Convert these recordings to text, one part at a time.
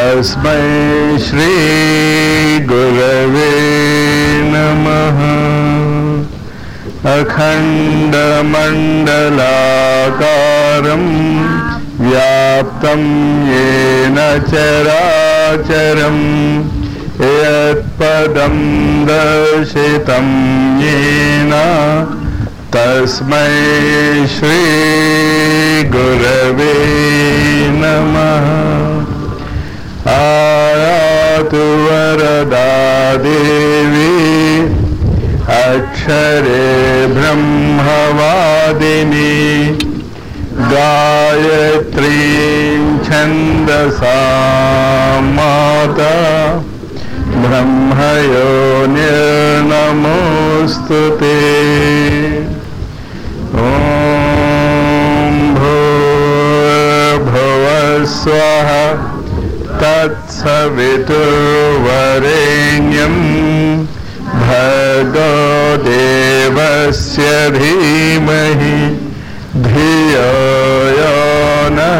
तस्मै श्रीगुरवे नमः अखण्डमण्डलाकारम् व्याप्तं येन चराचरम् यत्पदं दर्शितं येन तस्मै श्रीगुरवे नमः आयातु वरदा देवी अक्षरे ब्रह्मवादिनी गायत्रीं छन्दसा माता ब्रह्मयो निर्नमोऽस्तु ते ॐ भूर्भुवस्वः तत्सवितुर्वरेण्यम् भर्गो देवस्य धीमहि धियो यो नः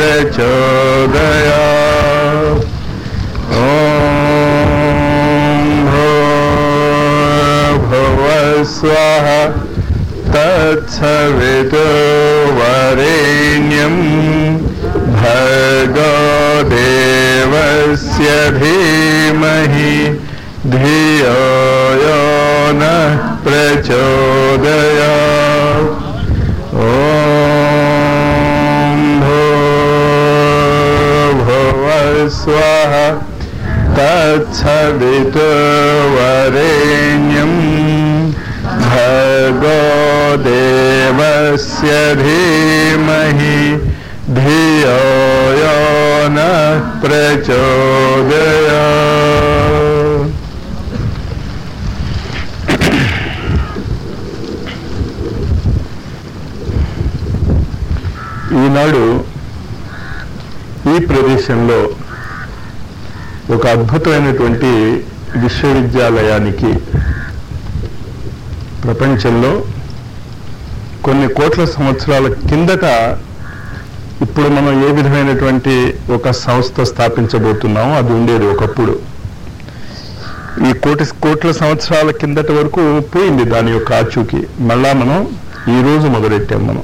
प्रचोदयात् ॐ भूर्भुवस्वः तत्सवितुर्वरेण्यम् भर्गो देवस्य धीमहि धियो यो नः प्रचोदयात् ॐ भूर्भुवस्वः तत्सवितुर्वरेण्यम् भर्गो देवस्य धीमहि धियो यो नः प्रचोदयात् ఈనాడు ఈ ప్రదేశంలో ఒక అద్భుతమైనటువంటి విశ్వవిద్యాలయానికి ప్రపంచంలో కొన్ని కోట్ల సంవత్సరాల కిందట ఇప్పుడు మనం ఏ విధమైనటువంటి ఒక సంస్థ స్థాపించబోతున్నామో అది ఉండేది ఒకప్పుడు ఈ కోటి కోట్ల సంవత్సరాల కిందట వరకు పోయింది దాని యొక్క ఆచూకీ మళ్ళా మనం ఈ రోజు మొదలెట్టాం మనం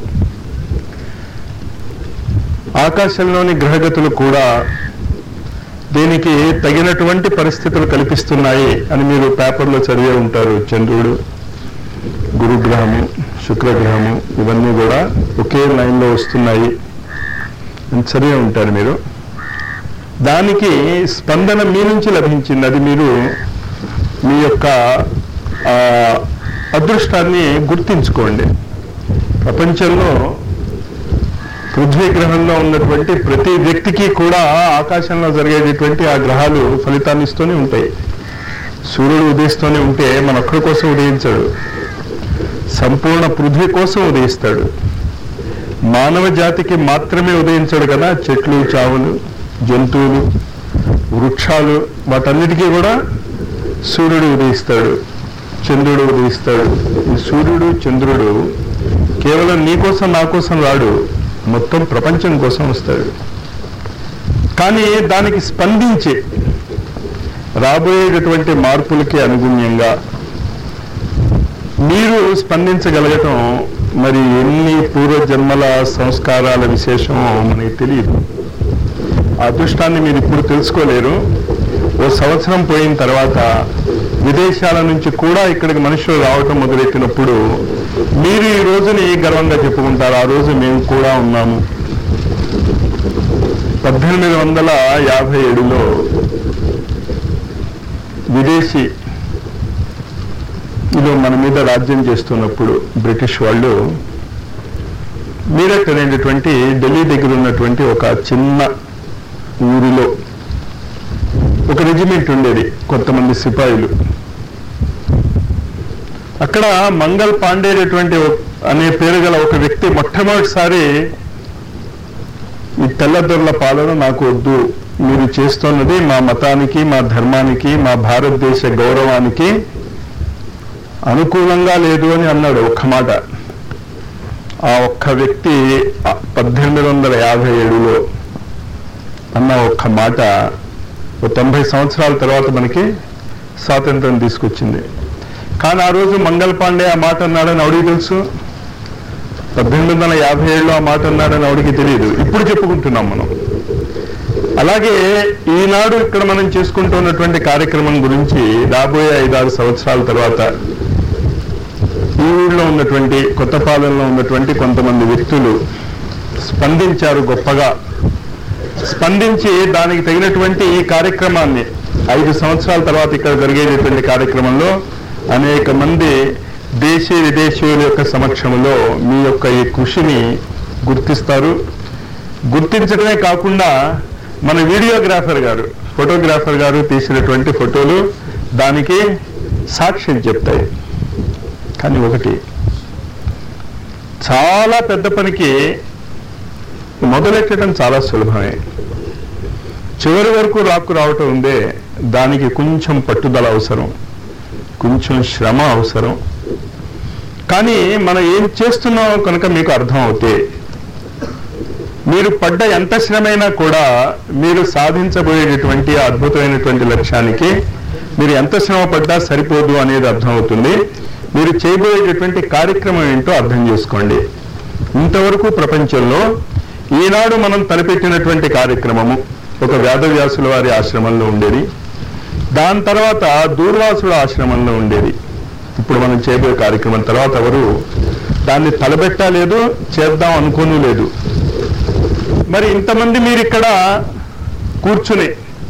ఆకాశంలోని గ్రహగతులు కూడా దీనికి తగినటువంటి పరిస్థితులు కల్పిస్తున్నాయి అని మీరు పేపర్లో చదివే ఉంటారు చంద్రుడు గురుగ్రహము శుక్రగ్రహము ఇవన్నీ కూడా ఒకే లైన్లో వస్తున్నాయి అని చదివే ఉంటారు మీరు దానికి స్పందన మీ నుంచి లభించింది అది మీరు మీ యొక్క ఆ, అదృష్టాన్ని గుర్తించుకోండి ప్రపంచంలో పృథ్వీ గ్రహంలో ఉన్నటువంటి ప్రతి వ్యక్తికి కూడా ఆకాశంలో జరిగేటటువంటి ఆ గ్రహాలు ఫలితాన్ని ఇస్తూనే ఉంటాయి సూర్యుడు ఉదయిస్తూనే ఉంటే మన ఒక్కడి కోసం ఉదయించాడు సంపూర్ణ పృథ్వీ కోసం ఉదయిస్తాడు మానవ జాతికి మాత్రమే ఉదయించాడు కదా చెట్లు చావులు జంతువులు వృక్షాలు వాటన్నిటికీ కూడా సూర్యుడు ఉదయిస్తాడు చంద్రుడు ఉదయిస్తాడు ఈ సూర్యుడు చంద్రుడు కేవలం నీ కోసం నా కోసం రాడు మొత్తం ప్రపంచం కోసం వస్తాడు కానీ దానికి స్పందించి రాబోయేటటువంటి మార్పులకి అనుగుణ్యంగా మీరు స్పందించగలగటం మరి ఎన్ని పూర్వజన్మల సంస్కారాల విశేషమో మనకి తెలియదు ఆ అదృష్టాన్ని మీరు ఇప్పుడు తెలుసుకోలేరు ఓ సంవత్సరం పోయిన తర్వాత విదేశాల నుంచి కూడా ఇక్కడికి మనుషులు రావటం మొదలెట్టినప్పుడు మీరు ఈ రోజుని గర్వంగా చెప్పుకుంటారు ఆ రోజు మేము కూడా ఉన్నాము పద్దెనిమిది వందల యాభై ఏడులో విదేశీ ఇదో మన మీద రాజ్యం చేస్తున్నప్పుడు బ్రిటిష్ వాళ్ళు మీరట్ అనేటటువంటి ఢిల్లీ దగ్గర ఉన్నటువంటి ఒక చిన్న ఊరిలో ఒక రెజిమెంట్ ఉండేది కొంతమంది సిపాయిలు అక్కడ మంగల్ పాండే అనేటువంటి ఒక- అనే పేరు గల ఒక వ్యక్తి మొట్టమొదటిసారి ఈ తెల్లదొరల పాలన నాకు వద్దు మీరు చేస్తున్నది మా మతానికి మా ధర్మానికి మా భారతదేశ గౌరవానికి అనుకూలంగా లేదు అని అన్నాడు ఒక్క మాట ఆ ఒక్క వ్యక్తి పద్దెనిమిది వందల యాభై ఏడులో అన్న ఒక్క మాట ఓ తొంభై సంవత్సరాల తర్వాత మనకి స్వాతంత్రం తీసుకొచ్చింది కానీ ఆ రోజు మంగళ పాండే ఆ మాట అన్నాడని ఎవడికి తెలుసు పద్దెనిమిది వందల యాభై ఏడులో ఆ మాట అన్నాడని ఎవడికి తెలియదు ఇప్పుడు చెప్పుకుంటున్నాం మనం అలాగే ఈనాడు ఇక్కడ మనం చేసుకుంటున్నటువంటి కార్యక్రమం గురించి రాబోయే ఐదారు సంవత్సరాల తర్వాత ఈ ఊళ్ళో ఉన్నటువంటి కొత్తపాలెంలో ఉన్నటువంటి కొంతమంది వ్యక్తులు స్పందించారు గొప్పగా స్పందించి దానికి తగినటువంటి ఈ కార్యక్రమాన్ని ఐదు సంవత్సరాల తర్వాత ఇక్కడ జరిగేటటువంటి కార్యక్రమంలో అనేక మంది దేశీ విదేశీయుల యొక్క సమక్షంలో మీ యొక్క ఈ కృషిని గుర్తిస్తారు గుర్తించడమే కాకుండా మన వీడియోగ్రాఫర్ గారు ఫోటోగ్రాఫర్ గారు తీసినటువంటి ఫోటోలు దానికి సాక్ష్యం చెప్తాయి కానీ ఒకటి చాలా పెద్ద పనికి మొదలెట్టడం చాలా సులభమే చివరి వరకు రాకు రావటం ఉందే దానికి కొంచెం పట్టుదల అవసరం కొంచెం శ్రమ అవసరం కానీ మనం ఏం చేస్తున్నామో కనుక మీకు అర్థం అవుతే మీరు పడ్డ ఎంత శ్రమైనా కూడా మీరు సాధించబోయేటటువంటి ఆ అద్భుతమైనటువంటి లక్ష్యానికి మీరు ఎంత శ్రమ పడ్డా సరిపోదు అనేది అర్థమవుతుంది మీరు చేయబోయేటటువంటి కార్యక్రమం ఏంటో అర్థం చేసుకోండి ఇంతవరకు ప్రపంచంలో ఈనాడు మనం తలపెట్టినటువంటి కార్యక్రమము ఒక వేదవ్యాసుల వారి ఆశ్రమంలో ఉండేది దాని తర్వాత దూర్వాసుల ఆశ్రమంలో ఉండేది ఇప్పుడు మనం చేయబోయే కార్యక్రమం తర్వాత ఎవరు దాన్ని తలబెట్టలేదు చేద్దాం అనుకోను లేదు మరి ఇంతమంది మీరు ఇక్కడ కూర్చుని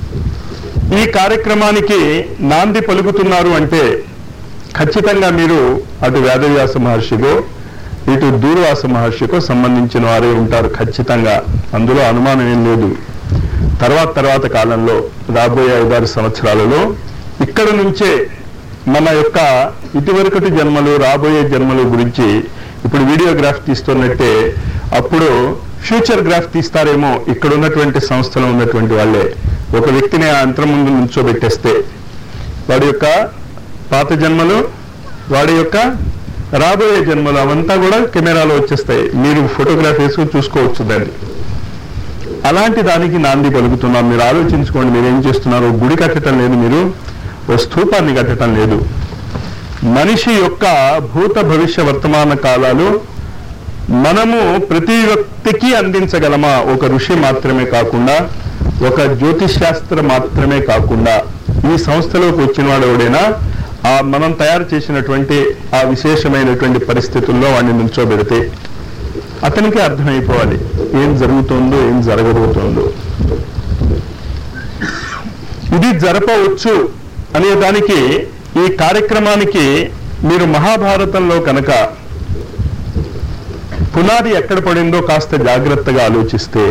ఈ కార్యక్రమానికి నాంది పలుకుతున్నారు అంటే ఖచ్చితంగా మీరు అటు వేదవ్యాస మహర్షికో ఇటు దూర్వాస మహర్షికో సంబంధించిన వారే ఉంటారు ఖచ్చితంగా అందులో అనుమానం ఏం లేదు తర్వాత తర్వాత కాలంలో రాబోయే ఐదారు సంవత్సరాలలో ఇక్కడ నుంచే మన యొక్క ఇదివరకటి జన్మలు రాబోయే జన్మలు గురించి ఇప్పుడు వీడియోగ్రాఫ్ తీస్తున్నట్టే అప్పుడు ఫ్యూచర్ గ్రాఫ్ తీస్తారేమో ఇక్కడ ఉన్నటువంటి సంస్థలో ఉన్నటువంటి వాళ్ళే ఒక వ్యక్తిని ఆ యంత్రం ముందు నుంచోబెట్టేస్తే వాడి యొక్క పాత జన్మలు వాడి యొక్క రాబోయే జన్మలు అవంతా కూడా కెమెరాలో వచ్చేస్తాయి మీరు ఫోటోగ్రాఫ్ వేసుకొని చూసుకోవచ్చు దాన్ని అలాంటి దానికి నాంది పలుకుతున్నాం మీరు ఆలోచించుకోండి మీరు ఏం చేస్తున్నారు గుడి కట్టడం లేదు మీరు ఓ స్థూపాన్ని కట్టడం లేదు మనిషి యొక్క భూత భవిష్య వర్తమాన కాలాలు మనము ప్రతి వ్యక్తికి అందించగలమా ఒక ఋషి మాత్రమే కాకుండా ఒక జ్యోతిష్ శాస్త్ర మాత్రమే కాకుండా ఈ సంస్థలోకి వచ్చిన వాడు ఎవడైనా ఆ మనం తయారు చేసినటువంటి ఆ విశేషమైనటువంటి పరిస్థితుల్లో వాడిని నుంచోబెడితే అతనికి అర్థమైపోవాలి ఏం జరుగుతుందో ఏం జరగబోతోందో ఇది జరపవచ్చు అనే దానికి ఈ కార్యక్రమానికి మీరు మహాభారతంలో కనుక పునాది ఎక్కడ పడిందో కాస్త జాగ్రత్తగా ఆలోచిస్తే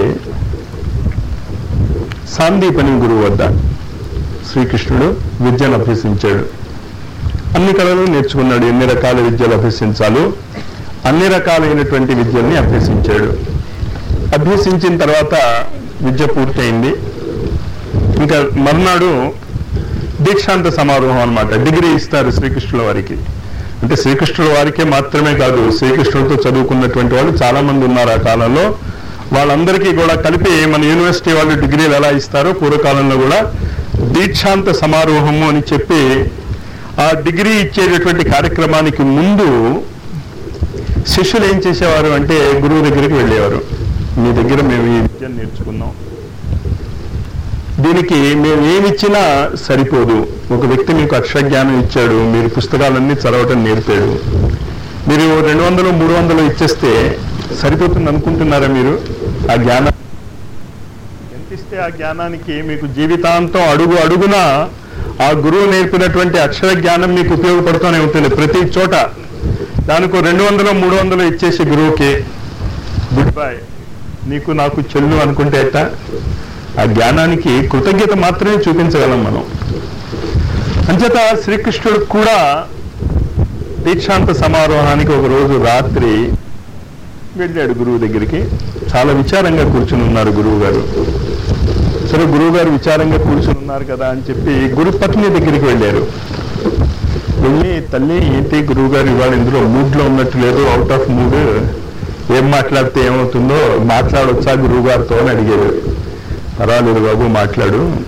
సాందీపని గురువు వద్ద శ్రీకృష్ణుడు విద్యను అభ్యసించాడు అన్ని కళలు నేర్చుకున్నాడు ఎన్ని రకాల విద్యలు అభ్యసించాలో అన్ని రకాలైనటువంటి విద్యల్ని అభ్యసించాడు అభ్యసించిన తర్వాత విద్య పూర్తయింది ఇంకా మర్నాడు దీక్షాంత సమారోహం అన్నమాట డిగ్రీ ఇస్తారు శ్రీకృష్ణుల వారికి అంటే శ్రీకృష్ణుల వారికే మాత్రమే కాదు శ్రీకృష్ణుడితో చదువుకున్నటువంటి వాళ్ళు చాలా మంది ఉన్నారు ఆ కాలంలో వాళ్ళందరికీ కూడా కలిపి మన యూనివర్సిటీ వాళ్ళు డిగ్రీలు ఎలా ఇస్తారో పూర్వకాలంలో కూడా దీక్షాంత సమారోహము అని చెప్పి ఆ డిగ్రీ ఇచ్చేటటువంటి కార్యక్రమానికి ముందు శిష్యులు ఏం చేసేవారు అంటే గురువు దగ్గరికి వెళ్ళేవారు మీ దగ్గర మేము ఈ విద్యను నేర్చుకున్నాం దీనికి మేము ఏమిచ్చినా సరిపోదు ఒక వ్యక్తి మీకు అక్షర జ్ఞానం ఇచ్చాడు మీరు పుస్తకాలన్నీ చదవటం నేర్పాడు మీరు రెండు వందలు మూడు వందలు ఇచ్చేస్తే సరిపోతుంది అనుకుంటున్నారా మీరు ఆ జ్ఞానం ఎంత ఇస్తే ఆ జ్ఞానానికి మీకు జీవితాంతం అడుగు అడుగున ఆ గురువు నేర్పినటువంటి అక్షర జ్ఞానం మీకు ఉపయోగపడుతూనే ఉంటుంది ప్రతి చోట దానికి రెండు వందలు మూడు వందలు ఇచ్చేసి గురువుకి గుడ్ బై నీకు నాకు చెల్లు అనుకుంటే ఎట్ట ఆ జ్ఞానానికి కృతజ్ఞత మాత్రమే చూపించగలం మనం అంచేత శ్రీకృష్ణుడు కూడా దీక్షాంత సమారోహానికి ఒక రోజు రాత్రి వెళ్ళాడు గురువు దగ్గరికి చాలా విచారంగా కూర్చుని ఉన్నారు గురువు గారు సరే గురువు గారు విచారంగా కూర్చుని ఉన్నారు కదా అని చెప్పి గురు పత్ని దగ్గరికి వెళ్ళారు వెళ్ళి తల్లి ఏంటి గురువు గారు ఇవాళ ఇందులో మూడ్ లో ఉన్నట్టు లేదు అవుట్ ఆఫ్ మూడ్ ఏం మాట్లాడితే ఏమవుతుందో మాట్లాడొచ్చా గురువు గారితో అని అడిగారు పర్వాలేదు బాబు మాట్లాడు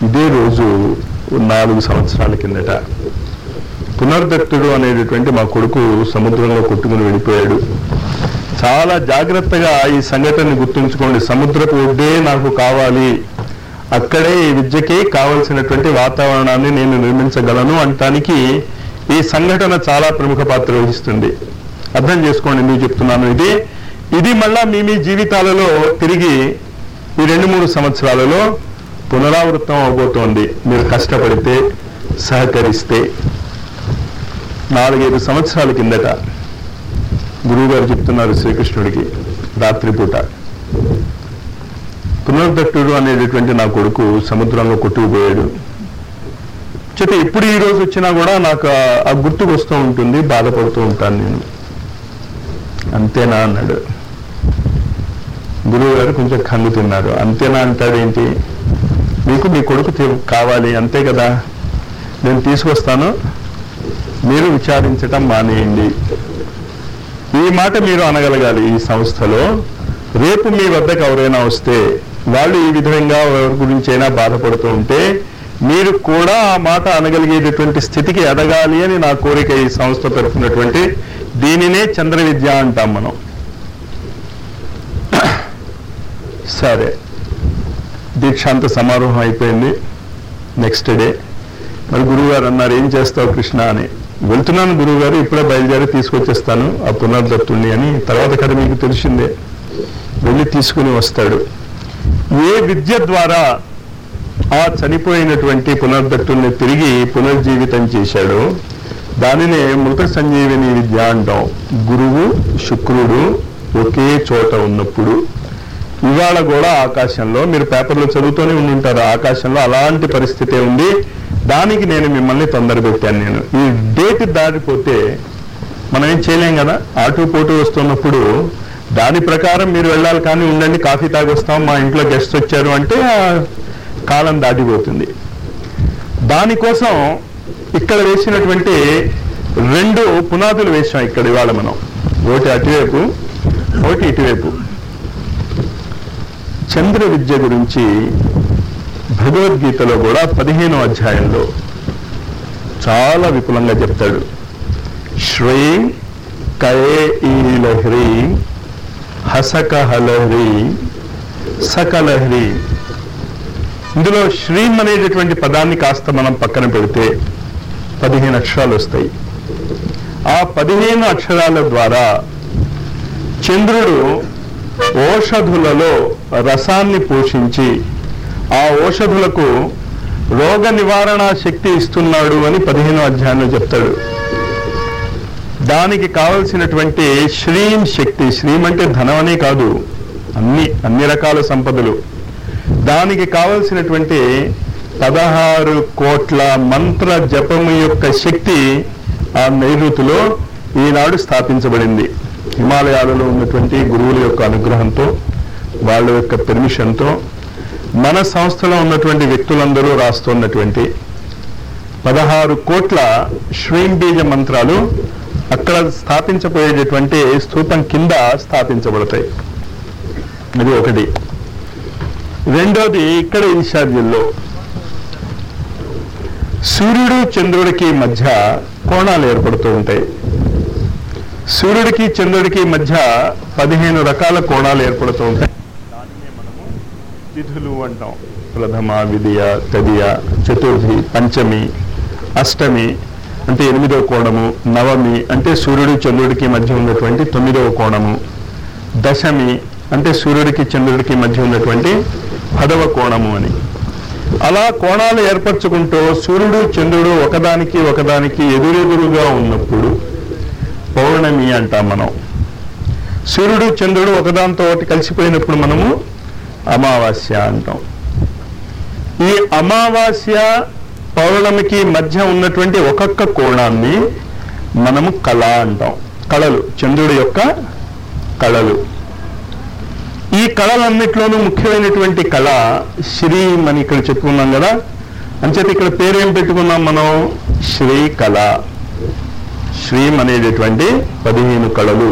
ఇదే రోజు నాలుగు సంవత్సరాల కిందట పునర్దత్తుడు అనేటటువంటి మా కొడుకు సముద్రంలో కొట్టుకుని వెళ్ళిపోయాడు చాలా జాగ్రత్తగా ఈ సంఘటనని గుర్తుంచుకోండి సముద్రపు ఒడ్డే నాకు కావాలి అక్కడే ఈ విద్యకి కావలసినటువంటి వాతావరణాన్ని నేను నిర్మించగలను అనటానికి ఈ సంఘటన చాలా ప్రముఖ పాత్ర వహిస్తుంది అర్థం చేసుకోండి ఎందుకు చెప్తున్నాను ఇది ఇది మళ్ళా మీ మీ జీవితాలలో తిరిగి ఈ రెండు మూడు సంవత్సరాలలో పునరావృతం అవబోతోంది మీరు కష్టపడితే సహకరిస్తే నాలుగైదు సంవత్సరాల కిందట గురువుగారు చెప్తున్నారు శ్రీకృష్ణుడికి రాత్రిపూట పునర్దట్టుడు అనేటటువంటి నా కొడుకు సముద్రంలో కొట్టుకుపోయాడు చేత ఇప్పుడు ఈ రోజు వచ్చినా కూడా నాకు ఆ- ఆ గుర్తుకు వస్తూ ఉంటుంది బాధపడుతూ ఉంటాను నేను అంతేనా అన్నాడు గురువు గారు కొంచెం కంగు తిన్నారు అంతేనా అంటాడేంటి మీకు మీ కొడుకు తీ- కావాలి అంతే కదా నేను తీసుకొస్తాను మీరు విచారించటం మానేయండి ఈ మాట మీరు అనగలగాలి ఈ సంస్థలో రేపు మీ వద్దకు ఎవరైనా వస్తే వాళ్ళు ఈ విధంగా ఎవరి గురించైనా బాధపడుతూ ఉంటే మీరు కూడా ఆ మాట అనగలిగేటటువంటి స్థితికి ఎదగాలి అని నా కోరిక ఈ సంస్థ తరఫునటువంటి దీనినే చంద్ర విద్య అంటాం మనం సరే దీక్షాంత సమారోహం అయిపోయింది నెక్స్ట్ డే మరి గురువుగారు అన్నారు ఏం చేస్తావు కృష్ణ అని వెళ్తున్నాను గురువుగారు ఇప్పుడే బయలుదేరి తీసుకొచ్చేస్తాను ఆ పునర్దత్తుణ్ణి అని తర్వాత కథ మీకు తెలిసిందే వెళ్ళి తీసుకుని వస్తాడు ఏ విద్య ద్వారా ఆ చనిపోయినటువంటి పునర్దత్తుల్ని తిరిగి పునర్జీవితం చేశాడో దానినే మృత సంజీవిని విద్య అంటాం గురువు శుక్రుడు ఒకే చోట ఉన్నప్పుడు ఇవాళ కూడా ఆకాశంలో మీరు పేపర్లో చదువుతూనే ఉండి ఉంటారు ఆకాశంలో అలాంటి పరిస్థితే ఉంది దానికి నేను మిమ్మల్ని తొందర పెట్టాను నేను ఈ డేట్ దాటిపోతే మనం ఏం చేయలేం కదా ఆటో పోటు వస్తున్నప్పుడు దాని ప్రకారం మీరు వెళ్ళాలి కానీ ఉండండి కాఫీ తాగొస్తాం మా ఇంట్లో గెస్ట్ వచ్చారు అంటే ఆ కాలం దాటిపోతుంది దానికోసం ఇక్కడ వేసినటువంటి రెండు పునాదులు వేసాం ఇక్కడ ఇవాళ మనం ఒకటి అటువైపు ఒకటి ఇటువైపు చంద్ర విద్య గురించి భగవద్గీతలో కూడా పదిహేనో అధ్యాయంలో చాలా విపులంగా చెప్తాడు శ్రీ కయే ఈ లహరి హసక హలహరి సకలహరి ఇందులో శ్రీం అనేటటువంటి పదాన్ని కాస్త మనం పక్కన పెడితే పదిహేను అక్షరాలు వస్తాయి ఆ పదిహేను అక్షరాల ద్వారా చంద్రుడు ఓషధులలో రసాన్ని పోషించి ఆ ఓషధులకు రోగ నివారణ శక్తి ఇస్తున్నాడు అని పదిహేనో అధ్యాయంలో చెప్తాడు దానికి కావలసినటువంటి శ్రీం శక్తి శ్రీం అంటే ధనం అనే కాదు అన్ని అన్ని రకాల సంపదలు దానికి కావలసినటువంటి పదహారు కోట్ల మంత్ర జపము యొక్క శక్తి ఆ నైరుతిలో ఈనాడు స్థాపించబడింది హిమాలయాలలో ఉన్నటువంటి గురువుల యొక్క అనుగ్రహంతో వాళ్ళ యొక్క పెర్మిషన్తో మన సంస్థలో ఉన్నటువంటి వ్యక్తులందరూ రాస్తున్నటువంటి పదహారు కోట్ల శ్రీంబీజ మంత్రాలు అక్కడ స్థాపించబోయేటటువంటి స్థూపం కింద స్థాపించబడతాయి అది ఒకటి రెండోది ఇక్కడ ఈశాన్యంలో సూర్యుడు చంద్రుడికి మధ్య కోణాలు ఏర్పడుతూ ఉంటాయి సూర్యుడికి చంద్రుడికి మధ్య పదిహేను రకాల కోణాలు ఏర్పడుతూ ఉంటాయి దానినే మనము తిథులు అంటాం ప్రథమ విధియ తదియ చతుర్థి పంచమి అష్టమి అంటే ఎనిమిదవ కోణము నవమి అంటే సూర్యుడు చంద్రుడికి మధ్య ఉన్నటువంటి తొమ్మిదవ కోణము దశమి అంటే సూర్యుడికి చంద్రుడికి మధ్య ఉన్నటువంటి పదవ కోణము అని అలా కోణాలు ఏర్పరచుకుంటూ సూర్యుడు చంద్రుడు ఒకదానికి ఒకదానికి ఎదురెదురుగా ఉన్నప్పుడు పౌర్ణమి అంటాం మనం సూర్యుడు చంద్రుడు ఒకదాంతో ఒకటి కలిసిపోయినప్పుడు మనము అమావాస్య అంటాం ఈ అమావాస్య పౌర్ణమికి మధ్య ఉన్నటువంటి ఒక్కొక్క కోణాన్ని మనము కళ అంటాం కళలు చంద్రుడి యొక్క కళలు ఈ కళలన్నిట్లోనూ ముఖ్యమైనటువంటి కళ శ్రీం అని ఇక్కడ చెప్పుకున్నాం కదా అంచేత ఇక్కడ పేరేం పెట్టుకున్నాం మనం శ్రీ కళ శ్రీం అనేటటువంటి పదిహేను కళలు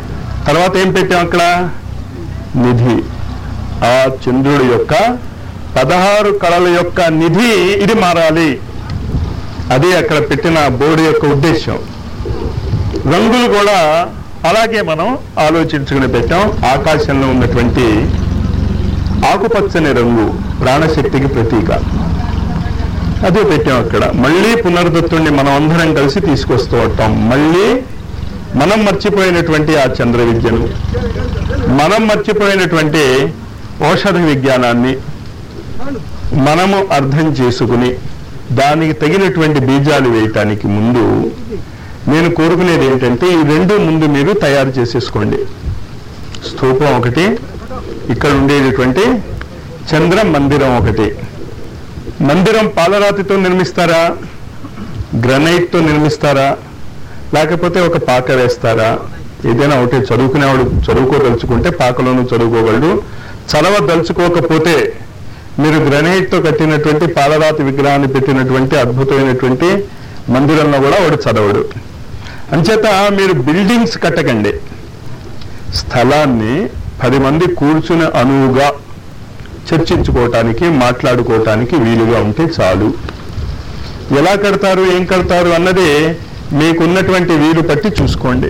తర్వాత ఏం పెట్టాం అక్కడ నిధి ఆ చంద్రుడి యొక్క పదహారు కళల యొక్క నిధి ఇది మారాలి అది అక్కడ పెట్టిన బోర్డు యొక్క ఉద్దేశం రంగులు కూడా అలాగే మనం ఆలోచించుకుని పెట్టాం ఆకాశంలో ఉన్నటువంటి ఆకుపచ్చని రంగు ప్రాణశక్తికి ప్రతీక అదే పెట్టాం అక్కడ మళ్ళీ పునరుద్ధతుణ్ణి మనం అందరం కలిసి తీసుకొస్తూ ఉంటాం మళ్ళీ మనం మర్చిపోయినటువంటి ఆ చంద్ర విద్యను మనం మర్చిపోయినటువంటి ఔషధ విజ్ఞానాన్ని మనము అర్థం చేసుకుని దానికి తగినటువంటి బీజాలు వేయటానికి ముందు నేను కోరుకునేది ఏంటంటే ఈ రెండు ముందు మీరు తయారు చేసేసుకోండి స్థూపం ఒకటి ఇక్కడ ఉండేటటువంటి చంద్ర మందిరం ఒకటి మందిరం పాలరాతితో నిర్మిస్తారా గ్రనైట్తో నిర్మిస్తారా లేకపోతే ఒక పాక వేస్తారా ఏదైనా ఒకటి చదువుకునేవాడు చదువుకోదలుచుకుంటే పాకలోనూ చదువుకోగలడు చదవదలుచుకోకపోతే మీరు గ్రనైట్తో కట్టినటువంటి పాలరాతి విగ్రహాన్ని పెట్టినటువంటి అద్భుతమైనటువంటి మందిరంలో కూడా వాడు చదవడు అంచేత మీరు బిల్డింగ్స్ కట్టకండి స్థలాన్ని పది మంది కూర్చుని అనువుగా చర్చించుకోవటానికి మాట్లాడుకోవటానికి వీలుగా ఉంటే చాలు ఎలా కడతారు ఏం కడతారు అన్నది మీకున్నటువంటి వీలు పట్టి చూసుకోండి